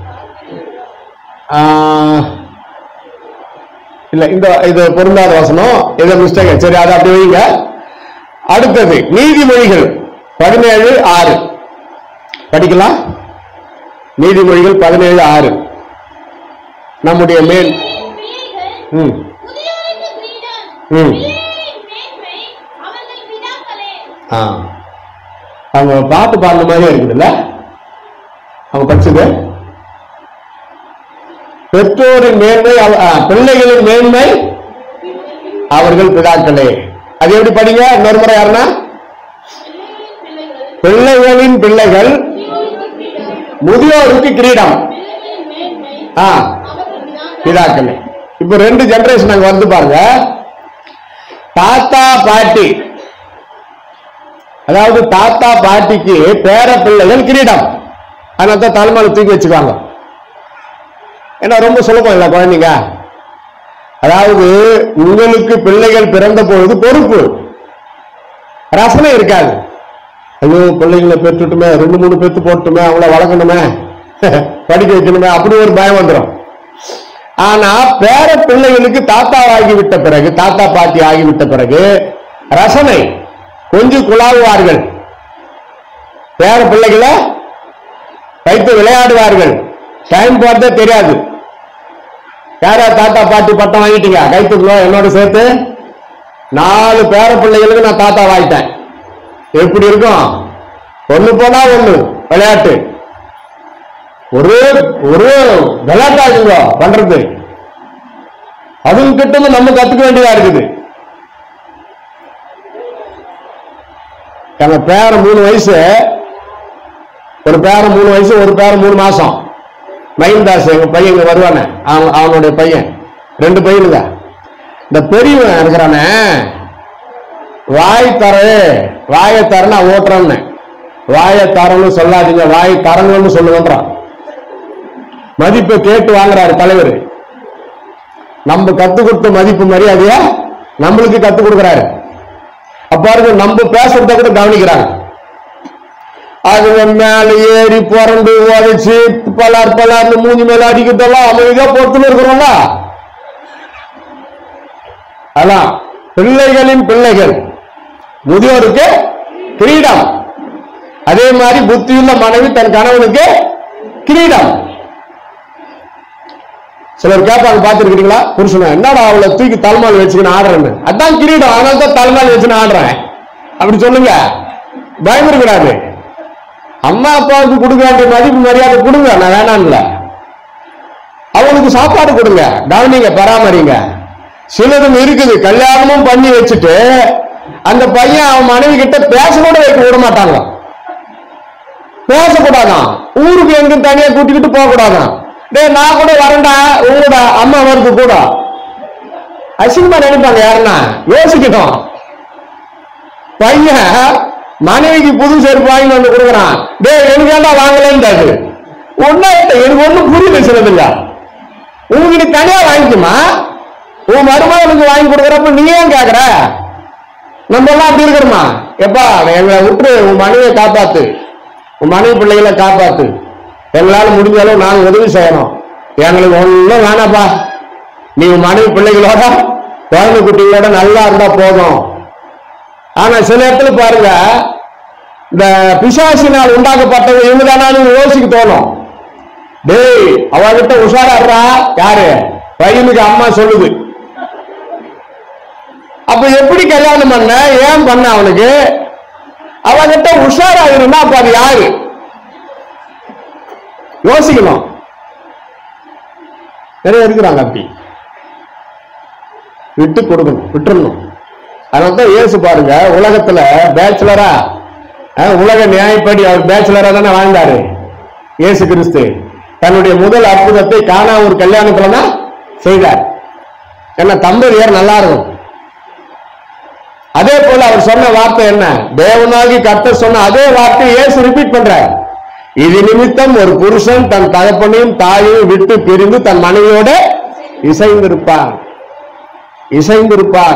ஆ, இல்ல இந்த இது பொருந்தாத வசனம் இதை மிஸ்டேக் சரி அதை அப்படி வைங்க அடுத்தது நீதிமொழிகள் பதினேழு ஆறு படிக்கலாம் நீதிமொழிகள் பதினேழு ஆறு நம்முடைய மேல்
பிள்ளைகள்
ம்
முதியோருக்கு கிரீடம்,
ம்.
பிள்ளைகளின் மேன்மை அவர்கள் பிதாக்களே.
ஆ அவங்க பாட்டு பாடுற மாதிரியே இருக்குதுல்ல அவங்க படிச்சது பெற்றோரின் மேன்மை அவ- ஆ, பிள்ளைகளின் மேன்மை அவர்கள் பிதாக்களே அது எப்படி படிங்க இன்னொரு முறை யாருன்னா
பிள்ளைகளின் பிள்ளைகள்
பிள்ளைகளின் பிள்ளைகள்
முதியோருக்கு கிரீடம்,
முதியோருக்கு கிரீடம்
பிள்ளைகளின் மேன்மை
ஆ
அவர்கள் பிதாக்களே.
பிதாக்களே இப்ப ரெண்டு ஜெனரேஷன் அங்க வந்து பாருங்க தாத்தா பாட்டி அதாவது தாத்தா பாட்டிக்கு பேர பிள்ளைகள் கிரீடம் அதனால தான் தலைமையில தூக்கி வச்சுக்குவாங்க ஏன்னா ரொம்ப சுலபம் இல்ல குழந்தைங்க அதாவது உங்களுக்கு பிள்ளைகள் பிறந்த பொழுது பொறுப்பு ரசனை இருக்காது ஐயோ பிள்ளைங்களை பெற்றுட்டுமே ரெண்டு மூணு பெத்து போட்டுமே அவங்கள வளர்க்கணுமே படிக்க வைக்கணுமே அப்படி ஒரு பயம் வந்துடும் ஆனா பேர பிள்ளைகளுக்கு தாத்தா ஆகிவிட்ட பிறகு தாத்தா பாட்டி ஆகிவிட்ட பிறகு ரசனை கொஞ்சம் குழாவுவார்கள் பேர பிள்ளைகளை வைத்து விளையாடுவார்கள் டைம் போறதே தெரியாது யாரா தாத்தா பாட்டி பட்டம் வாங்கிட்டீங்க கைத்துக்குள்ள என்னோட சேர்த்து நாலு பேர பிள்ளைகளுக்கு நான் தாத்தா வாங்கிட்டேன் எப்படி இருக்கும் ஒண்ணு போனா ஒண்ணு விளையாட்டு ஒரு ஒரு விளையாட்டாகுங்க பண்றது அதுவும் கிட்ட நம்ம கத்துக்க வேண்டியதா இருக்குது எங்க பேரன் மூணு வயசு ஒரு பேரன் மூணு வயசு ஒரு பேரன் மூணு மாசம் மயில்தாஸ் எங்க பையன் இங்க வருவானே அவன் அவனுடைய பையன் ரெண்டு பையனுங்க இந்த பெரியவன் இருக்கிறானே வாய் தர வாயை தர நான் ஓட்டுறேன்னு வாயை தரன்னு சொல்லாதீங்க வாய் தரணும்னு சொல்லுங்கன்றான் மதிப்பை கேட்டு வாங்குறாரு தலைவர் நம்ம கத்து கொடுத்த மதிப்பு மரியாதைய நம்மளுக்கு கத்து கொடுக்குறாரு அப்பாருக்கு நம்ம பேசுறத கூட கவனிக்கிறாங்க அது மேல ஏறி புரண்டு உதச்சு பலார் பலார்னு மூஞ்சி மேல அடிக்கிறதெல்லாம் அமைதியா பொறுத்துன்னு இருக்கிறோம்ல அதான் பிள்ளைகளின் பிள்ளைகள் முதியோருக்கு கிரீடம் அதே மாதிரி புத்தியுள்ள மனைவி தன் கணவனுக்கு கிரீடம் சிலர் கேட்பாங்க பார்த்துருக்கீங்களா புருஷனை என்னடா அவளை தூக்கி தலைமையில் வச்சுக்கின்னு ஆடுறேன்னு அதான் கிரீடம் அதனால தான் தலைமையில் வச்சுன்னு ஆடுறேன் அப்படி சொல்லுங்க பயம் இருக்கக்கூடாது அம்மா அப்பாவுக்கு கொடுக்க வேண்டிய மதிப்பு மரியாதை கொடுங்க நான் வேணாம்ல அவனுக்கு சாப்பாடு கொடுங்க கவனிங்க பராமரிங்க சிலதும் இருக்குது கல்யாணமும் பண்ணி வச்சுட்டு அந்த பையன் அவன் மனைவி கிட்ட பேச கூட வைக்க விட மாட்டாங்க பேசக்கூடாதான் ஊருக்கு எங்க தனியா கூட்டிக்கிட்டு போக கூடாதான் டேய் நான் கூட வரேன்டா உங்களோட அம்மா வருது கூட அசிங்கமா நினைப்பாங்க யாருன்னா யோசிக்கட்டும் பையன் மனைவிக்கு புது செருப்பு வாங்கி வந்து கொடுக்குறான் டேய் எனக்கு ஏன்டா வாங்கலன்றாரு ஒன்னா எனக்கு ஒண்ணும் புரியல சிலதுங்க உங்ககிட்ட தனியா வாங்கிக்குமா உன் மருமகனுக்கு வாங்கி கொடுக்குறப்ப நீ ஏன் கேக்குற நம்ம எல்லாம் அப்படி இருக்கிறோமா எப்பா எங்களை விட்டு உன் மனைவியை காப்பாத்து உன் மனைவி பிள்ளைகளை காப்பாத்து எங்களால முடிஞ்ச அளவு நாங்க உதவி செய்யணும் எங்களுக்கு ஒண்ணும் வேணாப்பா நீ உன் மனைவி பிள்ளைகளோட குழந்தை குட்டிகளோட நல்லா இருந்தா போதும் ஆனா சில இடத்துல பாருங்க இந்த பிசாசினால் உண்டாக்கப்பட்டவங்க இவங்க தானு யோசிக்க தோணும் டேய் அவகிட்ட உஷாராடுறா யாரு பையனுக்கு அம்மா சொல்லுது அப்ப எப்படி கல்யாணம் பண்ண ஏன் பண்ண அவனுக்கு அவகிட்ட உஷாராயிருந்தா அப்ப அது யாரு யோசிக்கணும் நிறைய இருக்கிறாங்க அப்படி விட்டு கொடுக்கணும் விட்டுறணும் அதனால தான் இயேசு பாருங்க உலகத்துல பேச்சுலரா உலக நியாயப்படி அவர் பேச்சுலரா தானே வாழ்ந்தாரு இயேசு கிறிஸ்து தன்னுடைய முதல் அற்புதத்தை காணா ஒரு கல்யாணத்துல தான் செய்தார் என்ன தம்பதியர் நல்லா இருக்கும் அதே போல அவர் சொன்ன வார்த்தை என்ன தேவனாகி கர்த்தர் சொன்ன அதே வார்த்தை இயேசு ரிப்பீட் பண்றார் இது நிமித்தம் ஒரு புருஷன் தன் தகப்பனையும் தாயையும் விட்டு பிரிந்து தன் மனைவியோட இசைந்திருப்பான் இசைந்திருப்பான்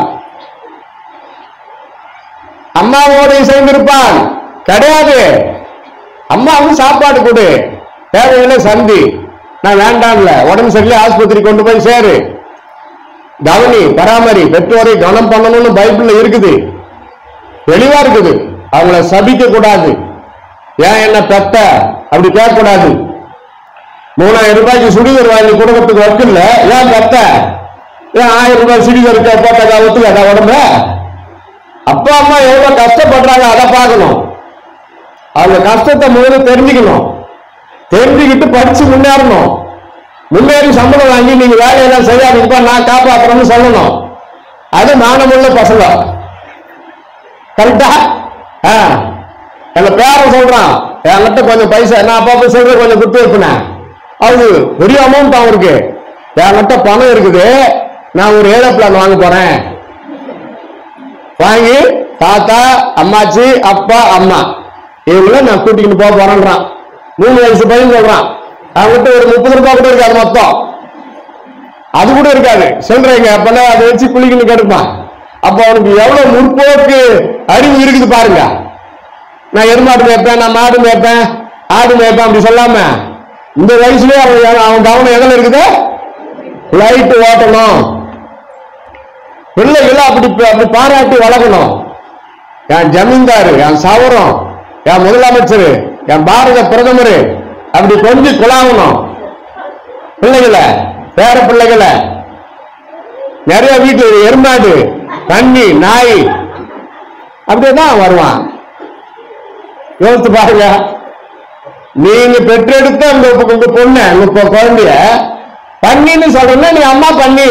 அம்மாவோடு இசைந்திருப்பான் கிடையாது அம்மாவுக்கு சாப்பாடு கொடு தேவையில்லை சந்தி நான் வேண்டாம்ல உடம்பு சரியில்லை ஆஸ்பத்திரி கொண்டு போய் சேரு கவனி பராமரி பெற்றோரை கவனம் பண்ணணும்னு பைபிள்ல இருக்குது தெளிவா இருக்குது அவங்கள சபிக்க கூடாது ஏன் என்ன பெத்த அப்படி கேட்க கூடாது மூணாயிரம் ரூபாய்க்கு சுடிதர் வாங்கி குடும்பத்துக்கு ஒர்க் இல்ல ஏன் பெத்த ஏன் ஆயிரம் ரூபாய் சுடிதர் போட்டதா ஒத்துக்காதா உடம்புல அப்பா அம்மா எவ்வளவு கஷ்டப்படுறாங்க அதை பார்க்கணும் அவங்க கஷ்டத்தை முதல்ல தெரிஞ்சுக்கணும் தெரிஞ்சுக்கிட்டு படிச்சு முன்னேறணும் முன்னேறி சம்பளம் வாங்கி நீங்க வேலையெல்லாம் செய்யாதீங்கப்பா நான் காப்பாத்துறேன்னு சொல்லணும் அது மானமுள்ள பசங்க கரெக்டா ஆ எங்க பேரன் சொல்றான் என்கிட்ட கொஞ்சம் பைசா நான் அப்பா சொல்றேன் கொஞ்சம் குத்து வைப்பினேன் அவரு பெரிய அமௌண்ட் அவருக்கு என்கிட்ட பணம் இருக்குது நான் ஒரு ஏழை பிளான் வாங்க போறேன் வாங்கி தாத்தா அம்மாச்சி அப்பா அம்மா இவங்கள நான் கூட்டிக்கிட்டு போக போறேன்றான் மூணு வயசு பையன் சொல்றான் அவங்ககிட்ட ஒரு முப்பது ரூபாய் கூட இருக்காது மொத்தம் அது கூட இருக்காது சொல்றீங்க அப்பெல்லாம் அதை வச்சு குளிக்கணும் கெடுப்பான் அப்ப அவனுக்கு எவ்வளவு முற்போக்கு அறிவு இருக்குது பாருங்க நான் எருமாடு மேய்ப்பேன் நான் மாடு மேய்ப்பேன் ஆடு மேய்ப்பேன் அப்படி சொல்லாம இந்த வயசுலயே அவன் அவன் கவனம் எதுல இருக்குது லைட் ஓட்டணும் பிள்ளைகளை அப்படி அப்படி பாராட்டி வளர்க்கணும் என் ஜமீன்தாரு என் சவரம் என் முதலமைச்சர் என் பாரத பிரதமர் அப்படி கொஞ்சம் குழாவணும் பிள்ளைகளை பேர பிள்ளைகளை நிறைய வீட்டு எருமாடு தண்ணி நாய் அப்படியேதான் வருவான் யோசித்து பாருங்க நீங்க பெற்றெடுத்த அந்த உங்க- உங்க பொண்ணு உங்க பொ- குழந்தைய பண்ணின்னு சொல்றேன்னா நீ அம்மா பண்ணி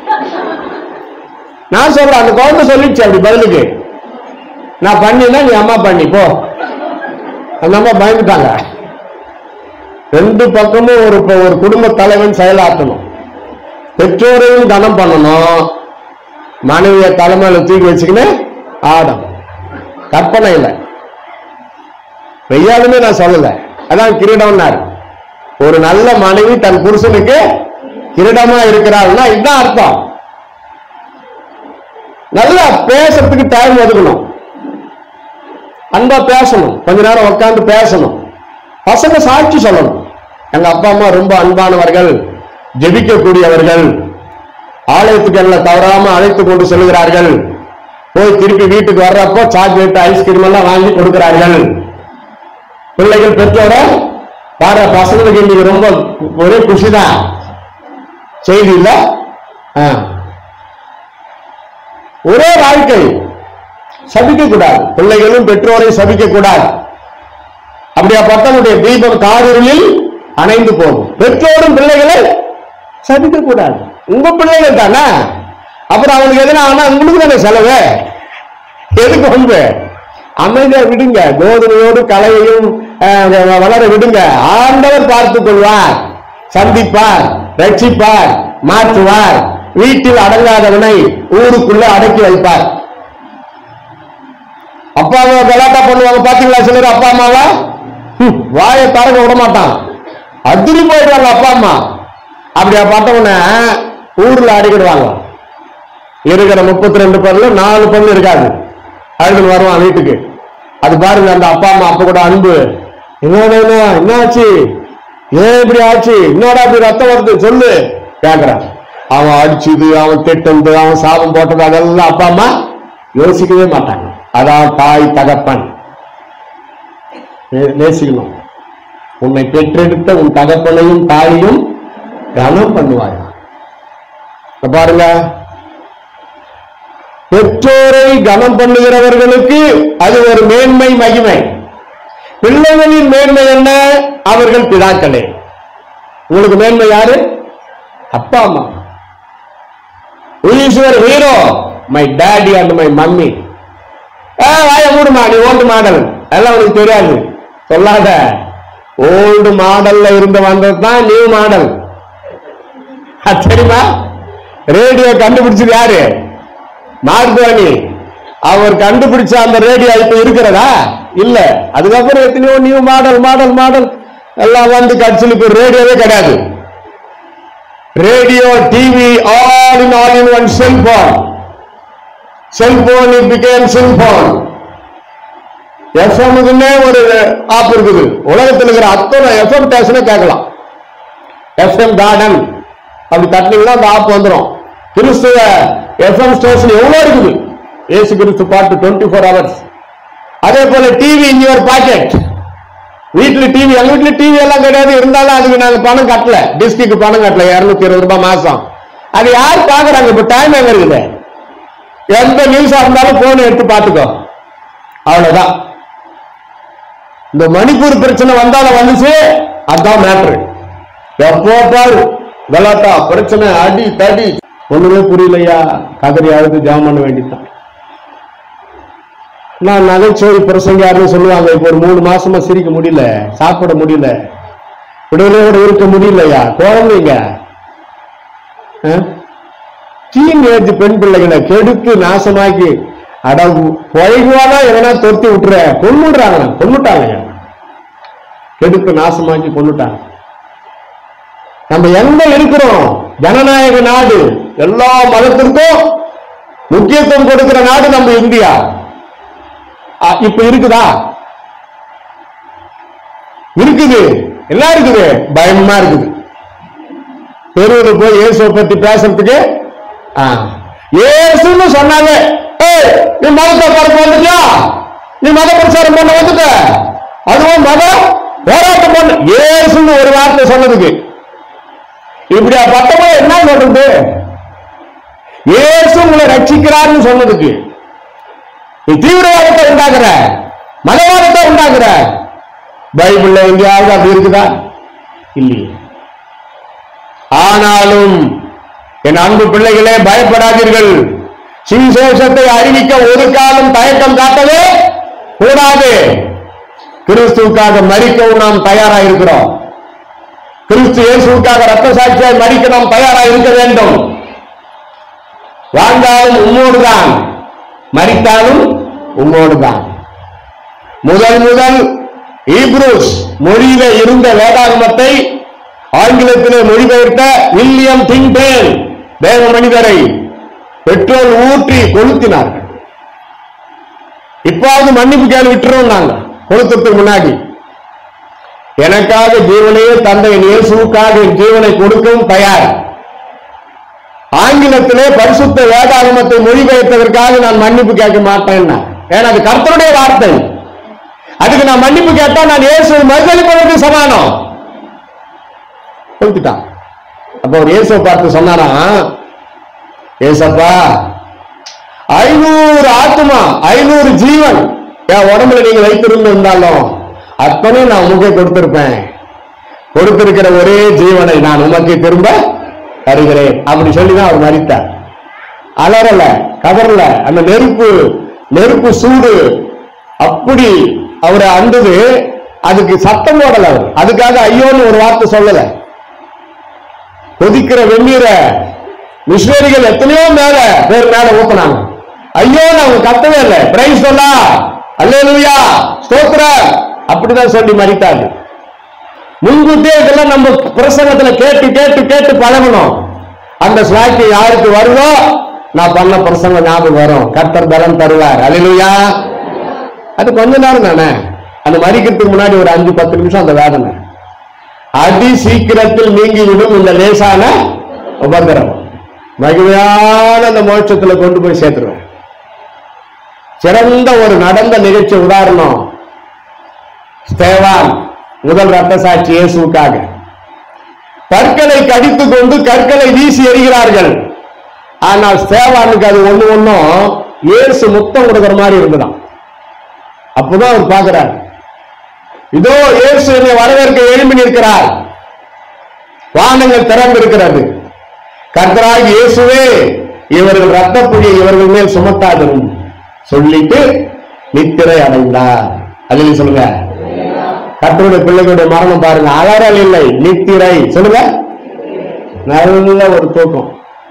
நான் சொல்றேன் அந்த குழந்தை சொல்லிடுச்சு அப்படி பதிலுக்கு நான் பண்ணினா நீ அம்மா பண்ணி போ அந்த அம்மா பயந்துட்டாங்க ரெண்டு பக்கமும் ஒரு ப- ஒரு குடும்ப தலைவன் செயலாற்றணும் பெற்றோரையும் கனம் பண்ணணும் மனைவிய தலைமையில தூக்கி வச்சுக்கின்னு ஆடம் கற்பனை இல்லை வெய்யாலுமே நான் சொல்லல அதான் கிரீடம்னாரு ஒரு நல்ல மனைவி தன் புருஷனுக்கு கிரீடமா இருக்கிறாள்னா இதுதான் அர்த்தம் நல்லா பேசுறதுக்கு டைம் ஒதுக்கணும் அன்பா பேசணும் கொஞ்ச நேரம் உட்கார்ந்து பேசணும் பசங்க சாட்சி சொல்லணும் எங்க அப்பா அம்மா ரொம்ப அன்பானவர்கள் ஜெபிக்கக்கூடியவர்கள் ஆலயத்துக்கு எங்களை தவறாம அழைத்து கொண்டு செல்கிறார்கள் போய் திருப்பி வீட்டுக்கு வர்றப்போ சாக்லேட் ஐஸ்கிரீம் எல்லாம் வாங்கி கொடுக்கிறார்கள் பிள்ளைகள் பெற்றோர பாரு பசங்களுக்கு இன்னைக்கு ரொம்ப ஒரே குஷிதான் செய்தி இல்ல ஆ. ஒரே வாழ்க்கை சபிக்க கூடாது பிள்ளைகளும் பெற்றோரை சபிக்க கூடாது அப்படியாப்பட்டவனுடைய தீபம் காரிருளில் அணைந்து போகும் பெற்றோரும் பிள்ளைகளை சபிக்க கூடாது உங்க பிள்ளைகள் தானே அப்புறம் அவனுக்கு எதுனா ஆனா உங்களுக்கு தானே செலவு எதுக்கு வந்து அமைதியா விடுங்க கோதுமையோடு கலையையும் அஹ், வளர விடுங்க ஆண்டவர் பார்த்துக் கொள்வார் சந்திப்பார் ரட்சிப்பார் மாற்றுவார் வீட்டில் அடங்காதவனை ஊருக்குள்ள அடக்கி வைப்பார் அப்பா அம்மா கலாட்டா பண்ணுவாங்க பாத்தீங்களா சிலர் அப்பா அம்மாவா ஹம், வாயை தரங்க விட மாட்டான் அதிரி போயிடுவாங்க அப்பா அம்மா அப்படியா பார்த்தவன ஊர்ல அடிக்கிடுவாங்க இருக்கிற முப்பத்தி ரெண்டு பேர்ல நாலு பொண்ணு இருக்காது அழுது வருவான் வீட்டுக்கு அது பாருங்க அந்த அப்பா அம்மா அப்ப கூட அன்பு என்னடா என்ன என்ன ஆச்சு ஏன் இப்படி ஆச்சு என்னடா இப்படி ரத்தம் வருது சொல்லு கேக்குறான் அவன் அடிச்சது அவன் திட்டது அவன் சாபம் போட்டது அதெல்லாம் அப்பா அம்மா யோசிக்கவே மாட்டாங்க அதான் தாய் தகப்பன் நே- நேசிக்கணும் உன்னை பெற்றெடுத்த உன் தகப்பனையும் தாயையும் கனம் பண்ணுவாயா இப்ப பாருங்க பெற்றோரை கனம் பண்ணுகிறவர்களுக்கு அது ஒரு மேன்மை மகிமை பிள்ளைகளின் மேன்மை என்ன அவர்கள் பிதாக்களே உங்களுக்கு மேன்மை யாரு அப்பா அம்மா your hero my daddy and my mummy வாய மூடுமா நீ ஓல்டு மாடல் எல்லாம் உனக்கு தெரியாது சொல்லாத ஓல்டு மாடல்ல இருந்து வந்தது தான் நியூ மாடல் தெரியுமா ரேடியோ கண்டுபிடிச்சது யாரு மார்கோனி அவர் கண்டுபிடிச்ச அந்த ரேடியோ இப்ப இருக்கிறதா இல்ல அதுக்கப்புறம் எத்தனையோ நியூ மாடல் மாடல் மாடல் எல்லாம் வந்து கட்சியில் இப்ப ரேடியோவே கிடையாது radio TV all in all in one cellphone cellphone it became cellphone எஃப்எம்க்குன்னே ஒரு ஆப் இருக்குது உலகத்தில் இருக்கிற அத்தனை எஃப்எம் ஸ்டேஷனை கேட்கலாம் எஃப்எம் கார்டன் அப்படி தட்டினீங்கன்னா அந்த ஆப் வந்துடும் கிறிஸ்துவ எஃப்எம் ஸ்டேஷன் எவ்வளவு இருக்குது ஏசு கிறிஸ்து பாட்டு டுவெண்ட்டி ஃபோர் ஹவர்ஸ் அதே போல டிவி இன் யுவர் பாக்கெட் வீட்டுல டிவி எங்க வீட்டுல டிவி எல்லாம் கிடையாது இருந்தாலும் அதுக்கு நாங்க பணம் கட்டல டிஸ்ட்ரிக்ட் பணம் கட்டல இருநூத்தி இருபது ரூபாய் மாசம் அது யார் பாக்குறாங்க இப்ப டைம் எங்க இருக்குது எந்த நியூஸா இருந்தாலும் போன் எடுத்து பாத்துக்கோ அவ்வளவுதான் இந்த மணிப்பூர் பிரச்சனை வந்தாலும் வந்துச்சு அதான் மேட்ரு எப்போ பாரு கலாட்டா பிரச்சனை அடி தடி ஒண்ணுமே புரியலையா கதறி அழுது ஜாம் பண்ண வேண்டியதுதான் நான் நகைச்சுவை பிரசங்காருன்னு சொல்லுவாங்க இப்போ ஒரு மூணு மாசமா சிரிக்க முடியல சாப்பிட முடியல விடுதலையோட இருக்க முடியலையா குழந்தைங்க டீன் ஏஜ் பெண் பிள்ளைகளை கெடுத்து நாசமாக்கி அட பொழைகுவானா எவனா தொத்தி விட்டுற கொன்னுடுறாங்க கொன்னுட்டாங்க கெடுத்து நாசமாக்கி கொன்னுட்டாங்க நம்ம எங்க இருக்கிறோம் ஜனநாயக நாடு எல்லா மதத்திற்கும் முக்கியத்துவம் கொடுக்கிற நாடு நம்ம இந்தியா அ, இப்ப இருக்குதா இருக்குது எல்லாம் இருக்குது பயமா இருக்குது தெருவில் போய் இயேசுவை பத்தி பேசுறதுக்கு ஆ, இயேசுன்னு சொன்னாங்க ஏய் நீ மதத்தை பரப்பு வந்துட்டியா நீ மத பிரச்சாரம் பண்ண வந்துட்ட அதுவும் மத போராட்டம் பண்ண இயேசுன்னு ஒரு வார்த்தை சொன்னதுக்கு இப்படியா பட்டமா என்ன சொல்றது இயேசு உங்களை ரட்சிக்கிறார்னு சொன்னதுக்கு நீ தீவிரவாதத்தை உண்டாக்குற மதவாதத்தை உண்டாக்குற பைபிள்ல எங்கேயாவது அப்படி இருக்குதா இல்லையே ஆனாலும் என் அன்பு பிள்ளைகளே பயப்படாதீர்கள் சுவிசேஷத்தை அறிவிக்க ஒரு காலம் தயக்கம் காட்டவே கூடாது கிறிஸ்துவுக்காக மறிக்கவும் நாம் தயாரா இருக்கிறோம் கிறிஸ்து இயேசுவுக்காக ரத்த சாட்சியாய் மறிக்க நாம் தயாரா இருக்க வேண்டும் வாழ்ந்தாலும் உம்மோடுதான் மறித்தாலும் உம்மோடுதான் முதல் முதல் ஈப்ரூஸ் மொழியில இருந்த வேதாகமத்தை ஆங்கிலத்திலே மொழிபெயர்த்த வில்லியம் டிங்டேல் தேவ மனிதரை பெட்ரோல் ஊற்றி கொளுத்தினார்கள் இப்பாவது மன்னிப்பு கேள்வி விட்டுறோம் நாங்க கொளுத்துறதுக்கு முன்னாடி எனக்காக ஜீவனையே தந்தை என் இயேசுவுக்காக என் ஜீவனை கொடுக்கவும் தயார் ஆங்கிலத்திலே பரிசுத்த வேதாகமத்தை மொழிபெயர்த்ததற்காக நான் மன்னிப்பு கேட்க மாட்டேன்னா ஏன்னா அது கர்த்தருடைய வார்த்தை அதுக்கு நான் மன்னிப்பு கேட்டா நான் இயேசுவை மறுதளிப்பதற்கு சமானம் கொடுத்துட்டான் அப்ப ஒரு இயேசுவை பார்த்து சொன்னாராம் ஏசப்பா ஐநூறு ஆத்மா ஐநூறு ஜீவன் என் உடம்புல நீங்க வைத்திருந்து இருந்தாலும் அத்தனையும் நான் உமக்கே கொடுத்திருப்பேன் கொடுத்திருக்கிற ஒரே ஜீவனை நான் உமக்கு திரும்ப தருகிறேன் அப்படி சொல்லிதான் அவர் மறித்தார் அலறல கதறல அந்த நெருப்பு நெருப்பு சூடு அப்படி அவரை அந்தது அதுக்கு சத்தம் போடல அவர் அதுக்காக ஐயோன்னு ஒரு வார்த்தை சொல்லல கொதிக்கிற வெந்நீரை மிஷினரிகள் எத்தனையோ மேல பேர் மேல ஊத்துனாங்க ஐயோ அவங்க கத்தவே இல்லை பிரைஸ் சொல்லா அல்லேலூயா ஸ்தோத்திர அப்படிதான் சொல்லி மறித்தாங்க முன்கூட்டியே இதெல்லாம் நம்ம பிரசங்கத்துல கேட்டு கேட்டு கேட்டு பழகணும் அந்த ஸ்லாக்கி யாருக்கு வருதோ நான் பண்ண பிரசங்கம் ஞாபகம் வரும் கர்த்தர் பலம் தருவார் அல்லேலூயா அது கொஞ்ச நேரம் தானே அந்த மறிக்கிறதுக்கு முன்னாடி ஒரு அஞ்சு பத்து நிமிஷம் அந்த வேதனை அதி சீக்கிரத்தில் நீங்கிவிடும் இந்த லேசான உபகரம் மகிமையான அந்த மோட்சத்துல கொண்டு போய் சேர்த்துருவேன் சிறந்த ஒரு நடந்த நிகழ்ச்சி உதாரணம் ஸ்தேவான் முதல் ரத்த சாட்சி இயேசுக்காக கற்களை கடித்துக் கொண்டு கற்களை வீசி எறிகிறார்கள் ஆனால் ஸ்தேவானுக்கு அது ஒண்ணு ஒண்ணும் இயேசு முத்தம் கொடுக்கிற மாதிரி இருந்துதான் அப்பதான் அவர் பார்க்கிறார் இதோ இயேசு என்னை வரவேற்க எழும்பி நிற்கிறார் வானங்கள் திறந்திருக்கிறது கர்த்தராகி இயேசுவே இவர்கள் ரத்தப்புடியை இவர்கள் மேல் சுமத்தாதும் சொல்லிட்டு நித்திரை அடைந்தார் அதில் சொல்லுங்க கர்த்தருடைய பிள்ளைகளுடைய மரணம் பாருங்க அலறல் இல்லை நித்திரை சொல்லுங்க நல்ல ஒரு தூக்கம்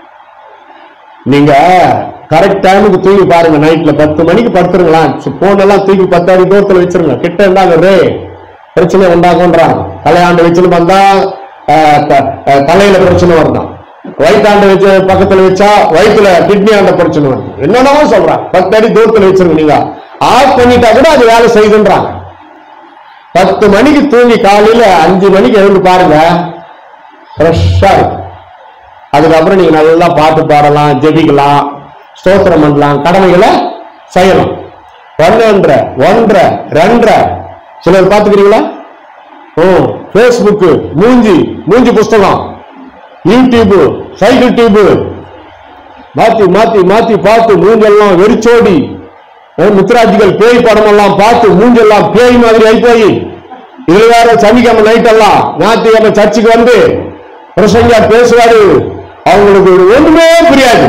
நீங்க கரெக்ட் டைமுக்கு தூக்கி பாருங்க நைட்ல பத்து மணிக்கு படுத்துருங்களா போன் எல்லாம் தூக்கி பத்து அடி தூரத்துல வச்சிருங்க கிட்ட இருந்தாங்க ரே பிரச்சனை உண்டாகுன்றாங்க தலையாண்டு வச்சுன்னு வந்தா அஹ், த- அஹ், தலையில பிரச்சனை வருதான் வயிற்றாண்டு வச்சு பக்கத்துல வச்சா வயிற்றுல கிட்னி ஆண்ட பிரச்சனை வருது என்னென்னமோ சொல்றாங்க பத்து அடி தூரத்துல வச்சிருங்க நீங்க ஆஃப் பண்ணிட்டா கூட அது வேலை செய்யுதுன்றாங்க பத்து மணிக்கு தூங்கி காலையில அஞ்சு மணிக்கு எழுந்து பாருங்க ஃப்ரெஷ்ஷா இருக்கும் அதுக்கப்புறம் நீங்க நல்லா பாட்டு பாடலாம் ஜெபிக்கலாம் ஸ்தோத்திரம் பண்ணலாம் கடமைகளை செய்யலாம் ஒன்றரை ஒன்றரை ரெண்டரை சிலர் பார்த்துக்கிறீங்களா ஓ ஃபேஸ்புக்கு மூஞ்சி மூஞ்சி புஸ்தகம் யூடியூப் சைக்கிள் டியூப் மாத்தி மாத்தி மாத்தி பார்த்து மூஞ்செல்லாம் வெறிச்சோடி அஹ் மித்ராஜிகள் பேய் படம் எல்லாம் பார்த்து மூஞ்செல்லாம் பேய் மாதிரி ஆகி போய் இதுல வேற சனிக்கிழமை நைட் எல்லாம் ஞாயிற்றுக்கிழமை சர்ச்சுக்கு வந்து பிரசங்கா பேசுவாரு அவங்களுக்கு ஒண்ணுமே புரியாது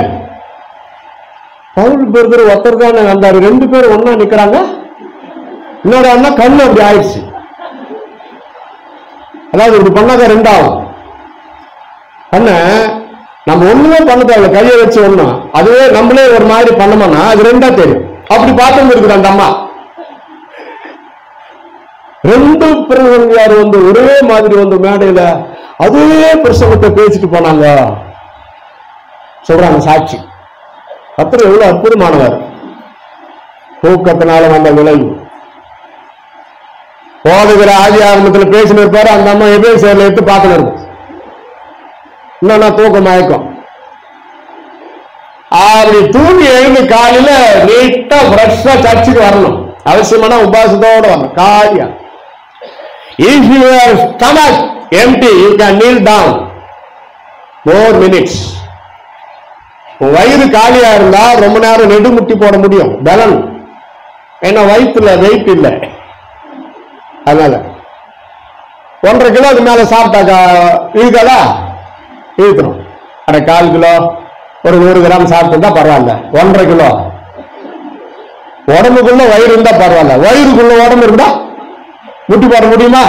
பவுல் பிரதர் ஒருத்தர் தானே வந்தாரு ரெண்டு பேரும் ஒண்ணா நிக்கிறாங்க இன்னொரு அண்ணா கண்ணு அப்படி ஆயிடுச்சு அதாவது இப்படி பண்ணாத ரெண்டாகும் பண்ண நம்ம ஒண்ணுமே பண்ண தேவையில்ல கையை வச்சு ஒண்ணும் அதுவே நம்மளே ஒரு மாதிரி பண்ணோம்னா அது ரெண்டா தெரியும் அப்படி பார்த்து இருக்குது அந்த அம்மா ரெண்டு பிரசங்கியார் வந்து ஒரே மாதிரி வந்து மேடையில அதே பிரசங்கத்தை பேசிட்டு போனாங்க சொல்றாங்க சாட்சி அப்புறம் எவ்வளவு அற்புதமானவர் தூக்கத்தினால வந்த விளைவு போதுகிற ஆதி ஆரம்பத்தில் பேசின இருப்பாரு அந்த அம்மா எதே செயல எடுத்து பார்க்கணும் இருக்கும் என்னன்னா தூக்கம் மயக்கம் அப்படி தூங்கி எழுந்து காலையில நீட்டா ஃப்ரெஷ்ஷா சர்ச்சுக்கு வரணும் அவசியமான உபாசத்தோட வரணும் காரியம் if your stomach empty you can kneel down four minutes வயிறு காலியா இருந்தா ரொம்ப நேரம் நெடுமுட்டி போட முடியும் பலன் ஏன்னா வயிற்றுல வெயிட் இல்லை அதனால ஒன்றரை கிலோ அது மேல சாப்பிட்டாக்கா இழுக்காதா இழுக்கணும் அரை கால் கிலோ ஒரு நூறு கிராம் சாப்பிட்டுருந்தா பரவாயில்ல ஒன்றரை கிலோ உடம்புக்குள்ள வயிறு இருந்தா பரவாயில்ல வயிறுக்குள்ள உடம்பு இருந்தா முட்டி போட முடியுமா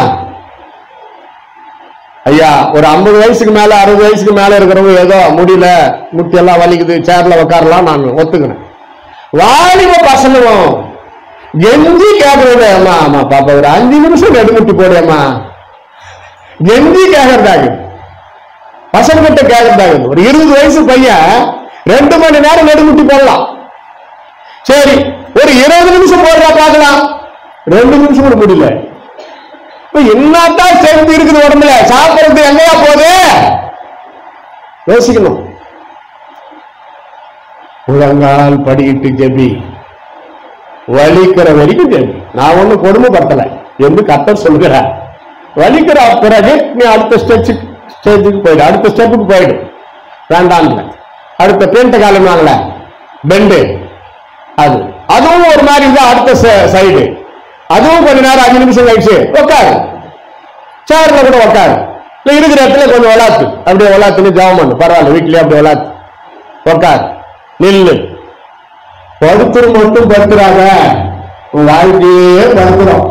ஐயா ஒரு ஐம்பது வயசுக்கு மேல அறுபது வயசுக்கு மேல இருக்கிறவங்க ஏதோ முடியல முட்டி எல்லாம் வலிக்குது சேர்ல உட்காரலாம் நான் ஒத்துக்கிறேன் வாலிப பசங்களும் கெஞ்சி கேட்கறது அம்மா ஆமா பாப்பா ஒரு அஞ்சு நிமிஷம் நெடுமுட்டி போடுயம்மா கெஞ்சி கேட்கறதாக பசங்க கிட்ட கேட்கறதாக ஒரு இருபது வயசு பையன் ரெண்டு மணி நேரம் நெடுமுட்டி போடலாம் சரி ஒரு இருபது நிமிஷம் போடுறா பார்க்கலாம் ரெண்டு நிமிஷம் கூட முடியல இப்ப என்னத்தான் சேர்ந்து இருக்குது உடம்புல சாப்பிடுறது எங்கயா போகுது யோசிக்கணும் முழங்கால் படிக்கிட்டு ஜெபி வலிக்கிற வரைக்கும் ஜெபி நான் ஒண்ணும் கொடுமைப்படுத்தல என்று கத்தர் சொல்கிறார் வலிக்கிற பிறகு நீ அடுத்த ஸ்டெச்சுக்கு ஸ்டேஜுக்கு போயிடு அடுத்த ஸ்டெப்புக்கு போயிடு வேண்டாம்ல அடுத்த பேண்ட காலம் வாங்கல பெண்டு அது அதுவும் ஒரு மாதிரி தான் அடுத்த சைடு அதுவும் கொஞ்ச நேரம் அஞ்சு நிமிஷம் கழிச்சு உட்காரு சேர்ல கூட உட்காரு இல்ல இருக்கிற இடத்துல கொஞ்சம் விளாத்து அப்படியே விளாத்துன்னு ஜாபம் பண்ணு பரவாயில்ல வீட்லயே அப்படியே விளாத்து உட்காரு நில்லு படுத்துரு மட்டும் படுத்துறாங்க உன் வாழ்க்கையே படுத்துறோம்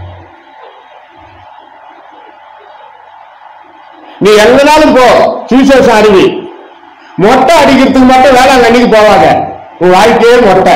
நீ எங்கனாலும் போ சுவிசேஷம் அறிவி மொட்டை அடிக்கிறதுக்கு மட்டும் வேளாங்கண்ணிக்கு போவாங்க உன் வாழ்க்கையே மொட்டை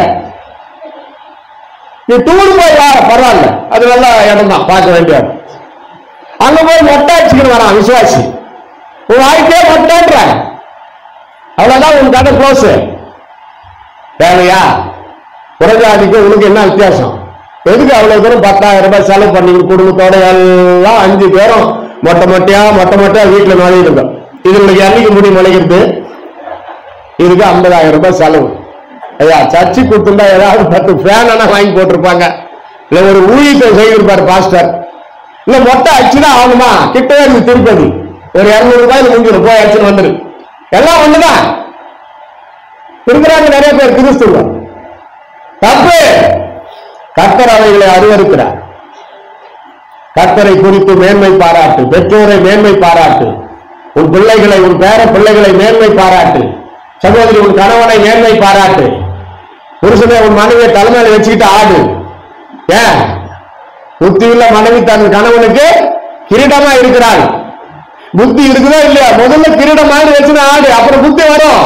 நீ டூர் போய் வா பரவாயில்ல அது நல்ல இடம் தான் பார்க்க வேண்டிய இடம். அங்க போய் மொட்டை அடிச்சுக்கிட்டு வரான் விசுவாசி உன் வாழ்க்கையே மொட்டைன்ற அவ்வளவுதான் உன் கதை க்ளோஸ் தேவையா புறஜாதிக்கு உனக்கு என்ன வித்தியாசம் எதுக்கு அவ்வளவு தூரம் பத்தாயிரம் ரூபாய் செலவு பண்ணிக்கிட்டு குடும்பத்தோட எல்லாம் அஞ்சு பேரும் மொட்டை மொட்டையா மொட்டை மொட்டையா வீட்டுல நுழையிடுங்க இது உனக்கு என்னைக்கு முடி முளைக்கிறது இதுக்கு ஐம்பதாயிரம் ரூபாய் செலவு ஐயா சர்ச்சு கொடுத்துருந்தா ஏதாவது பத்து ஃபேன் வாங்கி போட்டிருப்பாங்க இல்ல ஒரு ஊழியத்தை செய்திருப்பாரு பாஸ்டர் இல்ல மொட்டை அடிச்சுதான் ஆகணுமா கிட்டவே இருக்கு திருப்பதி ஒரு இருநூறு ரூபாயில முடிஞ்சிடும் போய் அடிச்சுன்னு வந்துரு எல்லாம் ஒண்ணுதான் இருக்கிறாங்க நிறைய பேர் கிறிஸ்துவ தப்பு கர்த்தர் அவைகளை அருவருக்கிறார் கர்த்தரை குறித்து மேன்மை பாராட்டு பெற்றோரை மேன்மை பாராட்டு உன் பிள்ளைகளை உன் பேர பிள்ளைகளை மேன்மை பாராட்டு சகோதரி உன் கணவனை மேன்மை பாராட்டு புருஷனை உன் மனைவியை தலைமையில வச்சுக்கிட்டு ஆடு ஏன் புத்தியுள்ள மனைவி தன் கணவனுக்கு கிரீடமா இருக்கிறாள் புத்தி இருக்குதோ இல்லையா முதல்ல கிரீடம் மாதிரி வச்சுன்னு ஆடு அப்புறம் புத்தி வரும்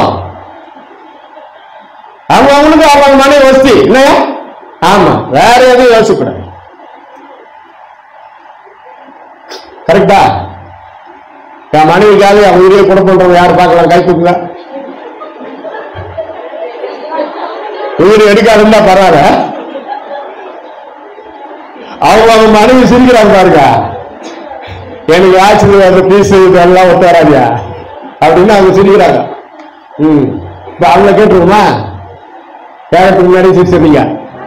அவங்க அவனுக்கு அவங்க மனைவி வசதி இல்லையா ஆமா வேற எதுவும் யோசிக்கூடாது கரெக்டா என் மனைவிக்காக அவன் உயிரை கூட பண்றவங்க யார் பார்க்கலாம் கை தூக்குங்க உயிர் எடுக்காதுன்னா பரவாயில்ல அவங்க அவங்க மனைவி சிரிக்கிறாங்க பாருங்க எனக்கு ஆச்சரியம் பீஸ் எல்லாம் ஒத்து வராதியா அப்படின்னு அவங்க சிரிக்கிறாங்க ம் இப்ப அவங்கள கேட்டுருக்குமா கேட்கறதுக்கு முன்னாடி சிரிச்சிருந்தீங்க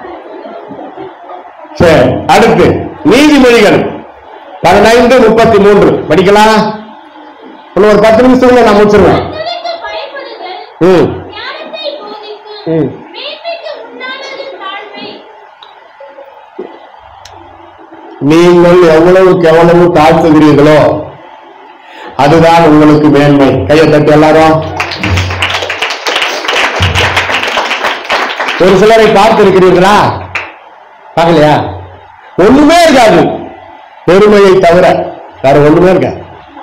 சரி அடுத்து நீதிமொழிகள் பதினைந்து முப்பத்தி மூன்று படிக்கலாம் இன்னும் ஒரு பத்து நிமிஷத்துல நான் முடிச்சிருவேன்
கர்த்தருக்கு பயப்படுதல்
ம்
ஞானத்தை போதிக்கும்
ம்.
மேன்மைக்கு உண்டானது தாழ்மை
நீங்கள் எவ்வளவுக்கு எவ்வளவு தாழ்த்துகிறீர்களோ அதுதான் உங்களுக்கு மேன்மை கையை தட்டி எல்லாரும் ஒரு சிலரை பார்த்து இருக்கிறீர்களா பார்க்கலையா ஒண்ணுமே இருக்காது பெருமையை தவிர வேற ஒண்ணுமே இருக்காது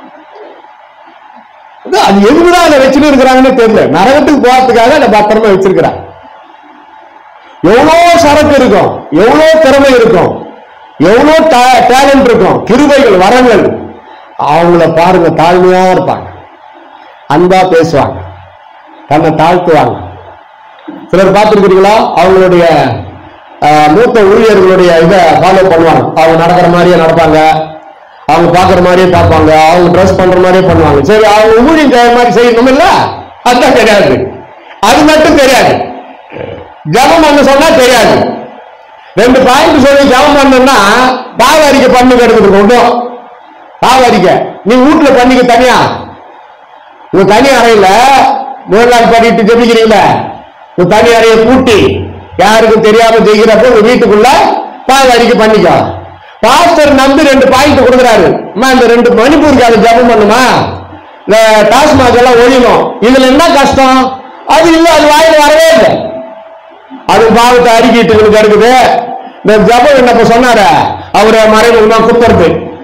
அது அது எதுக்குதான் அதை வச்சுட்டு இருக்கிறாங்கன்னு தெரியல நரகத்துக்கு போறதுக்காக அதை பத்திரமா வச்சிருக்கிறான் எவ்வளவு சரக்கு இருக்கும் எவ்வளவு திறமை இருக்கும் எவ்வளவு டேலண்ட் இருக்கும் கிருபைகள் வரங்கள் அவங்கள பாருங்க தாழ்மையா இருப்பாங்க அன்பா பேசுவாங்க தன்னை தாழ்த்துவாங்க சிலர் பார்த்துருக்கிறீங்களா அவங்களுடைய ஆஹ், மூத்த ஊழியர்களுடைய இதை ஃபாலோ பண்ணுவாங்க அவங்க நடக்கிற மாதிரியே நடப்பாங்க அவங்க பார்க்குற மாதிரியே பார்ப்பாங்க அவங்க ட்ரெஸ் பண்ற மாதிரியே பண்ணுவாங்க சரி அவங்க ஊழியம் செய்யற மாதிரி செய்யணும் இல்ல அதுதான் தெரியாது அது மட்டும் தெரியாது ஜபம் பண்ண சொன்னா தெரியாது ரெண்டு பாயிண்ட் சொல்லி ஜபம் பண்ணணும்னா பாவாரிக்க பண்ணு கிடக்குது கொண்டும் பாவாரிக்க நீ வீட்டுல பண்ணிக்க தனியா உங்க தனி அறையில முதல் நாள் பண்ணிட்டு ஜெபிக்கிறீங்கள உங்க தனி அறையை பூட்டி யாருக்கும் தெரியாம செய்கிறப்ப உங்க வீட்டுக்குள்ள பாவாரிக்க பண்ணிக்கோ பாஸ்டர் நம்பி ரெண்டு பாயிண்ட் கொடுக்குறாரு அம்மா இந்த ரெண்டு மணிப்பூருக்கு அதை ஜபம் பண்ணுமா இந்த டாஸ்மாக் எல்லாம் ஒழியணும் இதுல என்ன கஷ்டம் அது இல்ல அது வாயில வரவே இல்லை அது பாவத்தை அறிக்கிட்டு கிடக்குது இந்த ஜபம் என்னப்ப சொன்னார அவரை மறைமுகமா குத்துறது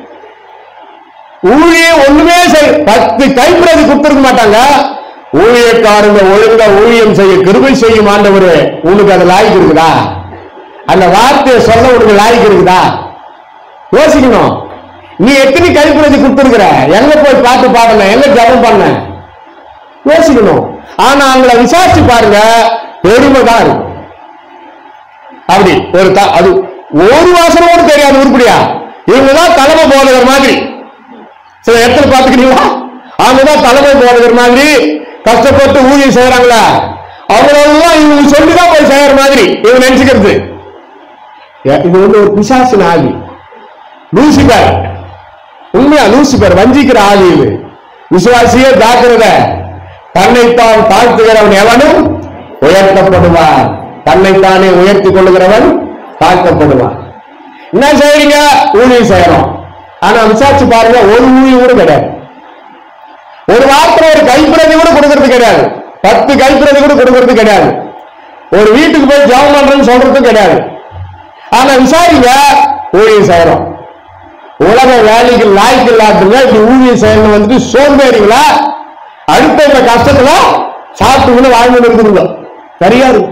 ஊழிய ஒண்ணுமே செய் பத்து கைப்பிரதி குத்துருக்க மாட்டாங்க ஊழியக்காரங்க ஒழுங்கா ஊழியம் செய்ய கிருபை செய்யும் ஆண்டவரு உனக்கு அது லாய்க்கு இருக்குதா அந்த வார்த்தையை சொல்ல உனக்கு லாய்க்கு இருக்குதா யோசிக்கணும் நீ எத்தனை கைப்பிரதி கொடுத்துருக்கிற எங்க போய் பாட்டு பாடல எங்க ஜபம் பண்ண யோசிக்கணும் ஆனா அவங்கள விசாரிச்சு பாருங்க பெருமை தான் இருக்கும் அப்படி ஒரு த- அது ஒரு வாசனோடு தெரியாது உருப்படியா இவங்கதான் தலைமை போதகர் மாதிரி சில இடத்துல பாத்துக்கிறீங்களா அவங்கதான் தலைமை போதகர் மாதிரி கஷ்டப்பட்டு ஊழியம் செய்யறாங்களா அவங்களெல்லாம் இவங்க சொல்லிதான் போய் செய்யற மாதிரி இவங்க நினைச்சுக்கிறது ஏ- இது வந்து ஒரு பிசாசின் ஆவி லூசிபர் உண்மையா லூசிபர் வஞ்சிக்கிற ஆவி இது விசுவாசியே ஜாக்கிரத தன்னைத்தான் தாழ்த்துகிறவன் எவனும் உயர்த்தப்படுவான் தன்னைத்தானே உயர்த்தி கொள்ளுகிறவன் தாழ்த்தப்படுவான் என்ன செய்யறீங்க ஊழியம் செய்யறோம் ஆனா விசாரிச்சு பாருங்க ஒரு ஊழியம் கூட கிடையாது ஒரு வார்த்தை ஒரு கைப்பிரதி கூட கொடுக்கறது கிடையாது பத்து கைப்பிரதி கூட கொடுக்கறது கிடையாது ஒரு வீட்டுக்கு போய் ஜெபம் பண்றேன்னு சொல்றதும் கிடையாது ஆனா விசாரிங்க ஊழியம் செய்யறோம் உலக வேலைக்கு லாய்க்கு இல்லாதவங்க இப்படி ஊழியம் செய்யணும் வந்துட்டு சோம்பேறிங்களா அடுத்த இந்த கஷ்டத்துல சாப்பிட்டு வாழ்ந்து இருக்குதுங்க சரியா இருக்கு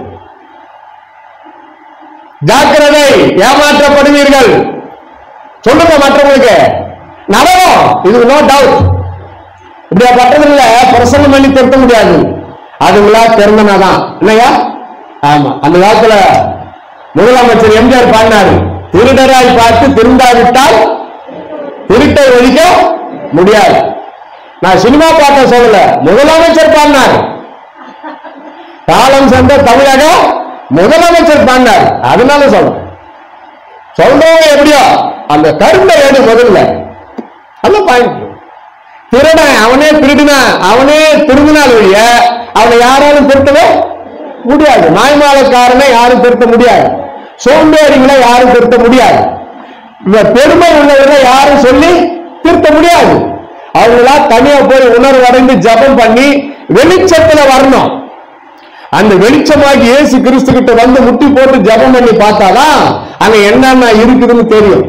ஜாக்கிரதை ஏமாற்றப்படுவீர்கள் சொல்லுங்க மற்றவங்களுக்கு நரகம் இது நோ டவுட் இப்படியா பட்டதில்ல பிரசங்கம் பண்ணி திருத்த முடியாது அதுங்களா திறந்தனாதான் இல்லையா ஆமா அந்த காலத்துல முதலமைச்சர் எம்ஜிஆர் பாடினாரு திருடராய் பார்த்து திருந்தாவிட்டால் திருட்டை ஒழிக்க முடியாது நான் சினிமா பாட்ட சொல்லல முதலமைச்சர் பாடினார் காலம் சென்ற தமிழக முதலமைச்சர் பாடினார் அதனால சொல்றேன் சொல்றவங்க எப்படியோ அந்த கருத்தை எடு முதல்ல நல்ல பாயிண்ட் திருடன் அவனே திருடினான் அவனே திரும்பினால் ஒழிய அவனை யாராலும் திருத்தவே முடியாது நாய்மாலக்காரனை யாரும் திருத்த முடியாது சோம்பேறிகளை யாரும் திருத்த முடியாது இந்த பெருமை உள்ளவர்களை யாரும் சொல்லி திருத்த முடியாது அவங்களா தனியா போய் உணர்வு அடைந்து ஜெபம் பண்ணி வெளிச்சத்துல வரணும் அந்த வெளிச்சமாகி இயேசு கிறிஸ்து கிட்ட வந்து முட்டி போட்டு ஜெபம் பண்ணி பார்த்தாதான் அங்க என்னென்ன இருக்குதுன்னு தெரியும்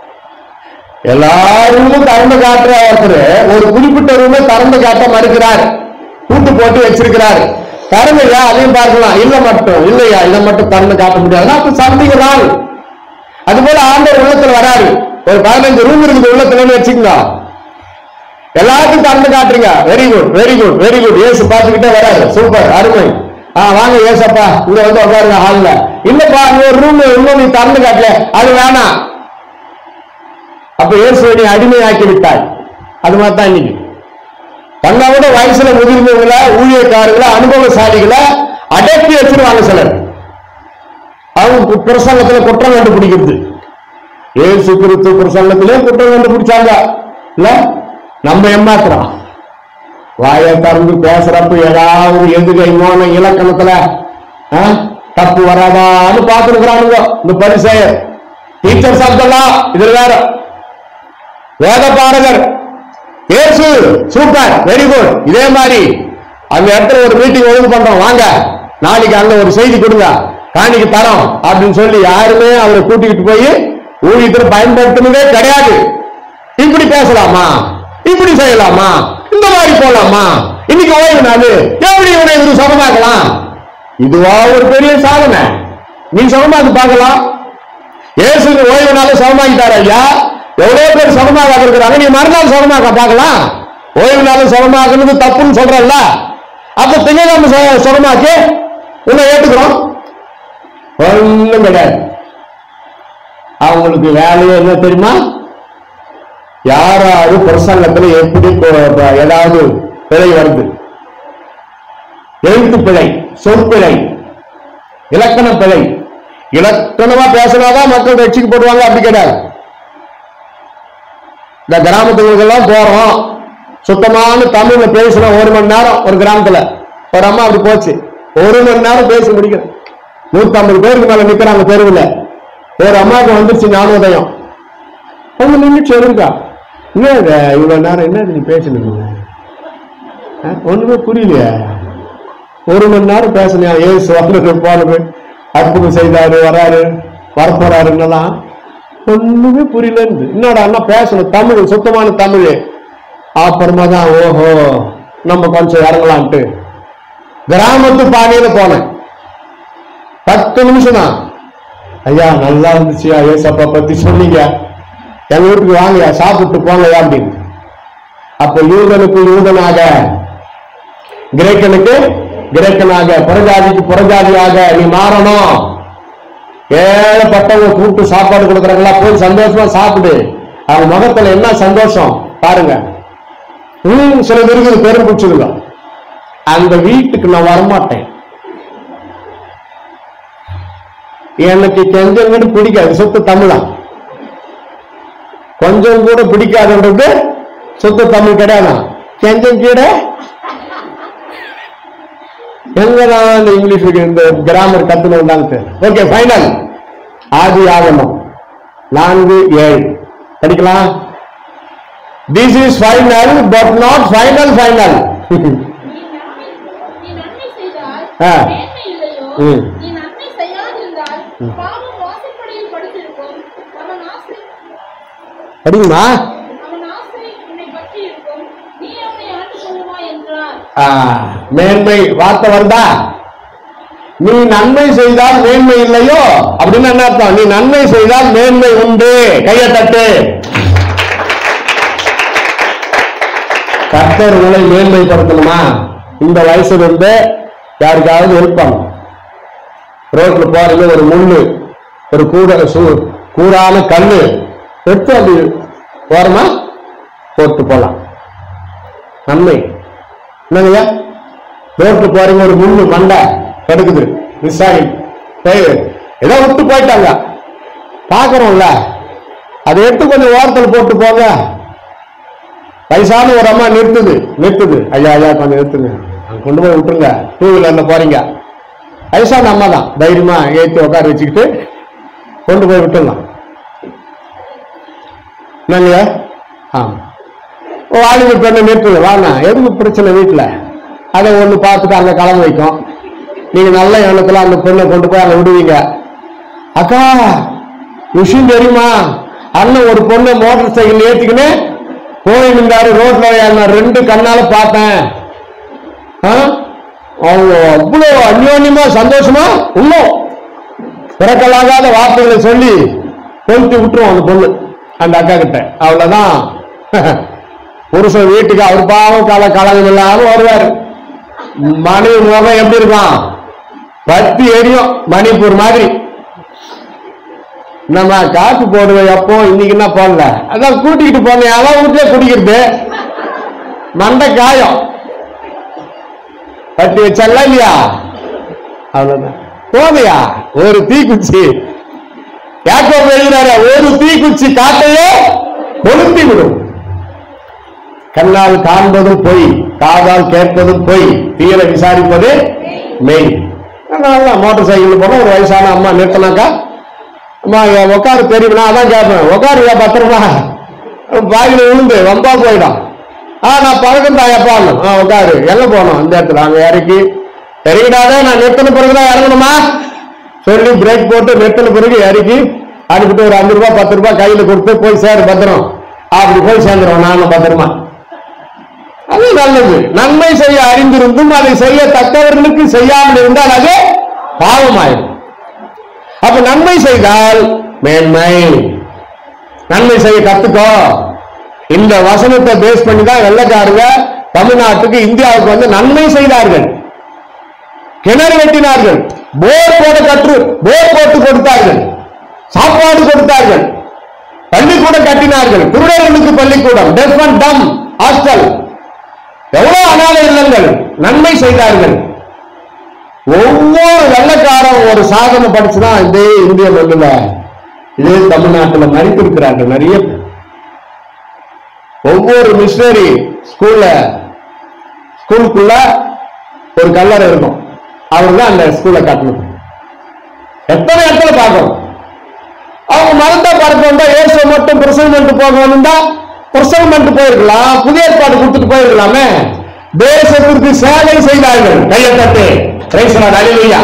எல்லா ரூமும் திறந்து காட்டுற ஒருத்தர் ஒரு குறிப்பிட்ட ரூமை திறந்து காட்ட மறுக்கிறார் கூட்டு போட்டு வச்சிருக்கிறார் திறமையா அதையும் பார்க்கலாம் இல்ல மட்டும் இல்லையா இதை மட்டும் திறந்து காட்ட முடியாது அப்ப சந்திக்கிறான் அது போல ஆண்டவர் உள்ளத்துல வராரு ஒரு பதினஞ்சு ரூம் இருக்குது உள்ளத்துலன்னு வச்சுக்கோங்க எல்லாத்தையும் திறந்து காட்டுறீங்க very good very good very good Yesu பார்த்துக்கிட்டே வராரு சூப்பர் அருமை ஆ வாங்க ஏசப்பா இங்க வந்து உட்காருங்க ஹால்ல இல்லப்பா இங்க ஒரு ரூம் இன்னும் நீ திறந்து காட்டல அது வேணாம் அப்ப இயேசுவை நீ அடிமையாக்கி விட்டாய் அது மாதிரி தான் இன்னைக்கு தன்னை விட வயசுல முதிர்ந்தவங்கள ஊழியக்காரங்கள அனுபவசாலிகளை அடக்கி வச்சிருவாங்க சிலர் அவங்க கு- பிரசங்கத்துல குற்றம் கண்டுபிடிக்கிறது ஏசு கிறிஸ்து பிரசங்கத்திலே குற்றம் கண்டுபிடிச்சாங்க இல்ல நம்ம ஏமாத்துறோம் வாயை திறந்து பேசுறப்ப ஏதாவது எதுகை மோன இலக்கணத்துல ஆ, தப்பு வராதான்னு பார்த்துருக்குறானுங்க இந்த பரிசெயர் டீச்சர் சப்தெல்லாம் இதுல வேற வேத பாரகர் ஏசு சூப்பர் வெரி குட் இதே மாதிரி அந்த இடத்துல ஒரு மீட்டிங் ஒழுங்கு பண்றோம் வாங்க நாளைக்கு அங்க ஒரு செய்தி கொடுங்க காணிக்கு தரோம் அப்படின்னு சொல்லி யாருமே அவரை கூட்டிக்கிட்டு போய் ஊழியத்தில் பயன்படுத்தினதே கிடையாது இப்படி பேசலாமா இப்படி செய்யலாமா இந்த மாதிரி போலாமா இன்னைக்கு ஓய்வு நாள் எப்படி இவனை இவரு சுகமாக்கலாம் இதுவா ஒரு பெரிய சாதனை நீ சுகமாக்கு பார்க்கலாம் இயேசுக்கு ஓய்வு நாள் சுகமாக்கிட்டார் ஐயா எவ்வளவு பேர் சுகமாக இருக்கிறாங்க நீ மறுநாள் சுகமாக்க பார்க்கலாம் ஓய்வு நாள் சுகமாக்குறது தப்புன்னு சொல்றல்ல அப்ப திங்கக்கிழமை சு- சுகமாக்கி உன்னை ஏத்துக்கிறோம் ஒண்ணும் கிடையாது அவங்களுக்கு வேலையே என்ன தெரியுமா யாராவது பிரசங்கத்துல எப்படி கொ- ப- ஏதாவது பிழை வருது எழுத்து பிழை சொற்பிழை இலக்கண பிழை இலக்கணமா பேசினாதான் மக்கள் ரட்சிக்கு போடுவாங்க அப்படி கிடையாது இந்த கிராமத்துகளுக்கெல்லாம் போறோம் சுத்தமான தமிழ்ல பேசணும் ஒரு மணி நேரம் ஒரு கிராமத்துல ஒரு அம்மா அப்படி போச்சு ஒரு மணி நேரம் பேசி முடிக்கிறேன் நூத்தி ஐம்பது பேருக்கு மேல நிக்கிறாங்க தெருவில் ஒரு அம்மாவுக்கு வந்துருச்சு ஞானோதயம் அவங்க நின்று சொல்லுங்க என்ன இது இவ்வளவு நேரம் என்ன நீ பேசணும் ஒண்ணுமே புரியலையே ஒரு மணி நேரம் பேசினியா ஏசு வந்தது போனது அற்புதம் செய்தாரு வராரு வரப்போறாருன்னெல்லாம் ஒண்ணுமே புரியலன்னு என்னடா அண்ணா பேசணும் தமிழ் சுத்தமான தமிழ் அப்புறமா தான் ஓஹோ நம்ம கொஞ்சம் இறங்கலான்ட்டு கிராமத்து பாணியில போனேன் பத்து நிமிஷம் தான் ஐயா நல்லா இருந்துச்சுயா ஏசப்பா பத்தி சொன்னீங்க எங்க வீட்டுக்கு வாங்கயா சாப்பிட்டு போங்கயா அப்படின்னு அப்ப யூதனுக்கு யூதனாக கிரேக்கனுக்கு கிரேக்கனாக புறஜாதிக்கு புறஜாதியாக நீ மாறணும் ஏழப்பட்டவங்க கூப்பிட்டு சாப்பாடு கொடுக்குறாங்களா போய் சந்தோஷமா சாப்பிடு அவங்க முகத்துல என்ன சந்தோஷம் பாருங்க ம் சில பேருக்கு பெரும் பிடிச்சதுங்க அந்த வீட்டுக்கு நான் வரமாட்டேன் எனக்கு கொஞ்சம் கூட பிடிக்காது சொத்து தமிழா கொஞ்சம் கூட பிடிக்காதுன்றது சொத்து தமிழ் கிடையாது கொஞ்சம் கூட எங்கதான் இந்த இங்கிலீஷுக்கு இந்த கிராமர் கத்துன்னு வந்தாங்க ஓகே ஃபைனல் ஆதி ஆகமம் நான்கு ஏழு படிக்கலாம் this is final but not final final
நீ நன்மை நீ நன்மை
ஆ.
மேன்மை இல்லையோ
ம்.
நீ நன்மை செய்யாதிருந்தால் பாவம் வாசற்படியில் படுத்திருக்கும் அவன் ஆசை
படிங்கம்மா
அவன் ஆசை உன்னை பற்றி இருக்கும் நீ அவனை ஆண்டு கொள்ளுவாய் என்றார்
ஆ, மேன்மை வார்த்தை வருதா நீ நன்மை செய்தால் மேன்மை இல்லையோ அப்படின்னு என்ன அர்த்தம் நீ நன்மை செய்தால் மேன்மை உண்டு கையை தட்டு கர்த்தர் உங்களை மேன்மைப்படுத்தணுமா இந்த வயசுல இருந்து யாருக்காவது ஹெல்ப் பண்ணும் ரோட்ல போறது ஒரு முள்ளு ஒரு கூட சு- கூரான கல்லு எடுத்து அது ஓரமா போட்டு போலாம் நன்மை என்னங்கய்யா ரோட்ல போறீங்க ஒரு முள்ளு மண்டை கடுக்குது விசாரி ஏதோ விட்டு போயிட்டாங்க பாக்குறோம்ல அதை எடுத்து கொஞ்சம் ஓரத்தில் போட்டு போங்க வயசான ஒரு அம்மா நிறுத்துது நிறுத்துது ஐயா ஐயா கொஞ்சம் நிறுத்துங்க அங்க கொண்டு போய் விட்டுருங்க டூ வீலர்ல போறீங்க வயசான அம்மா தான் தைரியமா ஏற்றி உட்கார வச்சுக்கிட்டு கொண்டு போய் விட்டுடலாம் என்னங்கய்யா ஆமா வாலிப பெண்ணை நிறுத்துங்க வாங்க எதுக்கு பிரச்சனை வீட்டுல அதை ஒண்ணு பார்த்துட்டு அங்க கலந்து வைக்கும் நீங்க நல்ல எண்ணத்துல அந்த பெண்ணை கொண்டு போய் அங்க விடுவீங்க அக்கா விஷயம் தெரியுமா அண்ணன் ஒரு பொண்ணை மோட்டார் சைக்கிள் ஏத்திக்கின்னு போய் நின்றாரு ரோட்ல நான் ரெண்டு கண்ணால பார்த்தேன் ஆ? அவங்க அவ்வளோ அந்யோன்யமா சந்தோஷமா இன்னும் பிறக்கலாகாத வார்த்தைகளை சொல்லி கொளுத்தி விட்டுருவோம் அந்த பொண்ணு அந்த அக்கா கிட்ட அவ்வளவுதான் புருஷன் வீட்டுக்கு அவர் பாவம் கால கலகம் இல்லாம வருவாரு மனைவி முகம் எப்படி இருக்கும் பத்தி எரியும் மணிப்பூர் மாதிரி நம்ம காப்பி போடுவோம் எப்போ இன்னைக்கு என்ன போடல அதான் கூட்டிக்கிட்டு போனேன் அதான் வீட்டுல குடிக்கிறது மண்டை காயம் பத்தி வச்சல்ல இல்லையா அவ்வளவுதான் போதையா ஒரு தீக்குச்சி யாக்கோ எழுதுறாரு ஒரு தீக்குச்சி காட்டையே கொளுத்தி விடும் கண்ணால் காண்பதும் பொய் காதால் கேட்பதும் பொய் தீர விசாரிப்பது மெய் அதனால மோட்டார் சைக்கிள் போனா ஒரு வயசான அம்மா நிறுத்தினாக்கா அம்மா இங்க உட்காரு தெரியுமா அதான் கேட்பேன் உட்காருயா பத்திரமா பாயில் விழுந்து வம்பா போயிடும் ஆ நான் பழக்கம் தாயப்பா ஆ உட்காரு எங்க போகணும் அந்த இடத்துல அங்க இறக்கி இறங்கிடாதே நான் நிறுத்தின பிறகுதான் இறங்கணுமா சொல்லி பிரேக் போட்டு நிறுத்தின பிறகு இறக்கி அனுப்பிட்டு ஒரு அஞ்சு ரூபாய் பத்து ரூபாய் கையில கொடுத்து போய் சேரு பத்திரம் அப்படி போய் சேர்ந்துருவோம் நானும் பத்திரமா அது நல்லது நன்மை செய்ய அறிந்திருந்தும் அதை செய்ய தக்கவர்களுக்கு செய்யாமல் இருந்தால் அது பாவமாயிடும் அப்ப நன்மை செய்தால் மேன்மை நன்மை செய்ய கத்துக்கோ இந்த வசனத்தை பேஸ் பண்ணி தான் வெள்ளக்காரங்க தமிழ்நாட்டுக்கு இந்தியாவுக்கு வந்து நன்மை செய்தார்கள் கிணறு வெட்டினார்கள் போர் போட கற்று போர் போட்டு கொடுத்தார்கள் சாப்பாடு கொடுத்தார்கள் பள்ளிக்கூடம் கட்டினார்கள் குருடர்களுக்கு பள்ளிக்கூடம் டெஃப் அண்ட் டம் ஹாஸ்டல் எவ்வளவு அனாதை இல்லங்கள் நன்மை செய்தார்கள் ஒவ்வொரு வெள்ளக்காரன் ஒரு சாதனை படிச்சுதான் இதே இந்திய மண்ணில் இதே தமிழ்நாட்டுல மறித்திருக்கிறார்கள் நிறைய பேர். ஒவ்வொரு மிஷினரி ஸ்கூல்ல ஸ்கூலுக்குள்ள ஒரு கல்லறை இருக்கும் அவர் தான் அந்த ஸ்கூலை கட்டணும் எத்தனை இடத்துல பார்க்கணும் அவங்க மதத்தை பரப்ப வந்தா இயேசு மட்டும் பிரசவமெண்ட் போக வந்தா பிரசவமெண்ட் போயிருக்கலாம் புதிய ஏற்பாடு கொடுத்துட்டு போயிருக்கலாமே தேசத்திற்கு சேவை செய்தார்கள் கையை தட்டு பிரைஸ்லாட் அலிலுயா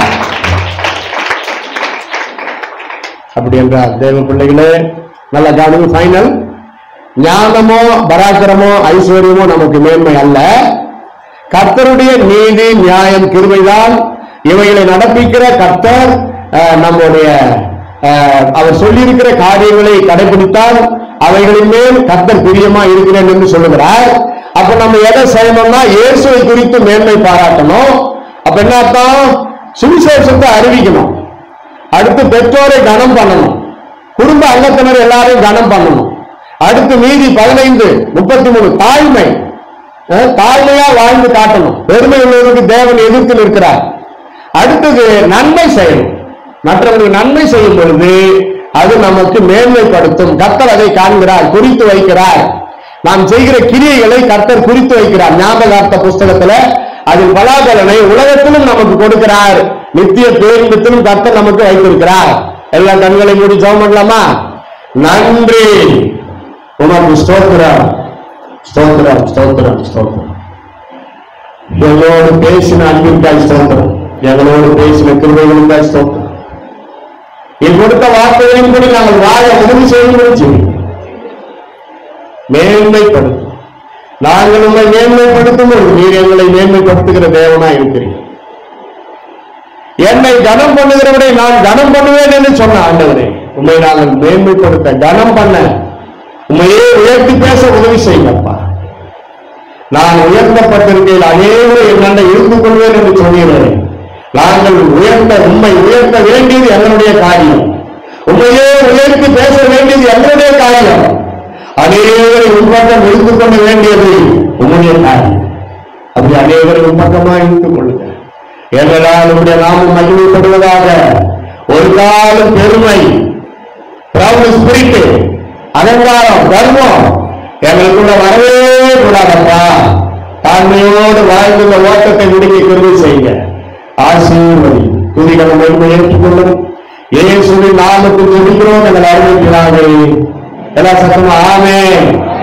அப்படி என்றால் தேவ பிள்ளைகளே நல்ல கவனிங்க ஃபைனல் ஞானமோ பராக்கிரமோ ஐஸ்வர்யமோ நமக்கு மேன்மை அல்ல கர்த்தருடைய நீதி நியாயம் கிருபைதான் இவைகளை நடப்பிக்கிற கர்த்தர் அஹ், நம்முடைய அஹ், அவர் சொல்லியிருக்கிற காரியங்களை கடைபிடித்தால் அவைகளின் மேல் கர்த்தர் பிரியமா இருக்கிறேன் என்று சொல்லுகிறார் அப்ப நம்ம எதை செய்யணும்னா இயேசுவை குறித்து மேன்மை பாராட்டணும் அப்ப என்ன அர்த்தம் சுவிசேஷத்தை அறிவிக்கணும் அடுத்து பெற்றோரை கனம் பண்ணணும் குடும்ப அங்கத்தினர் எல்லாரையும் கனம் பண்ணணும் அடுத்து மீதி பதினைந்து முப்பத்தி மூணு தாழ்மை அஹ், தாழ்மையா வாழ்ந்து காட்டணும் பெருமை உள்ளவருக்கு தேவன் எதிர்த்து நிற்கிறார் அடுத்தது நன்மை செய்யணும் மற்றவர்களுக்கு நன்மை செய்யும் பொழுது அது நமக்கு மேன்மைப்படுத்தும் கர்த்தர் அதை காண்கிறார் குறித்து வைக்கிறார் நாம் செய்கிற கிரியைகளை கர்த்தர் குறித்து வைக்கிறார் ஞாபகார்த்த புஸ்தகத்துல அதில் பலாபலனை உலகத்திலும் நமக்கு கொடுக்கிறார் நித்திய பேரின்பத்திலும் கர்த்தர் நமக்கு வைத்திருக்கிறார் எல்லா கண்களை மூடி ஜெபம் பண்ணலாமா நன்றி உனக்கு ஸ்தோத்திரம் ஸ்தோத்திரம் ஸ்தோத்திரம் ஸ்தோத்திரம் என்னோடு பேசின அன்பிற்காய் ஸ்தோத்திரம் எங்களோடு பேசின கிருபைகளுக்கு ஸ்தோத்திரம் நீ கொடுத்த வார்த்தைகளின்படி நாங்கள் வாழ உதவி செய்யும்படி ஜெபிக்கிறோம். மேன்மைப்படுத்தும் நாங்கள் உங்களை மேன்மைப்படுத்தும் பொழுது நீர் எங்களை மேன்மைப்படுத்துகிற தேவனா இருக்கிறீர்கள் என்னை கனம் பண்ணுகிறவரை நான் கனம் பண்ணுவேன் என்று சொன்ன ஆண்டவரே உண்மை நாங்கள் மேன்மைப்படுத்த கனம் பண்ண உண்மையே உயர்த்தி பேச உதவி செய்யுங்கப்பா நான் உயர்த்தப்பட்டிருக்கையில் அநேகரும் என்னென்ன இருந்து கொள்வேன் என்று சொன்னீர்களே நாங்கள் உயர்த்த உண்மை உயர்த்த வேண்டியது எங்களுடைய காரியம் உண்மையே உயர்த்தி பேச வேண்டியது எங்களுடைய காரியம் அநேகரை உன்பக்கம் இருந்து கொள்ள வேண்டியது உங்களுடைய காரியம் அப்படி அநேகரை உன்பக்கமா இழுத்துக் கொள்ளுங்க ஏனென்றால் உங்களுடைய நாமம் மகிமைப்படுவதாக ஒரு காலம் பெருமை பிரவுட் ஸ்பிரிட் அகங்காரம் கர்வம் எங்களுக்குள்ள வரவே கூடாதப்பா தாழ்மையோடு வாழ்ந்துள்ள ஓட்டத்தை முடிக்க கருவி செய்யுங்க ஆசீர்வதி துதிகளை மகிமை ஏற்றுக்கொள்ளும் இயேசுவின் நாமத்தில் ஜெபிக்கிறோம் எங்கள் அறிவிக்கிறார்கள் எல்லா சத்தமும் ஆமென்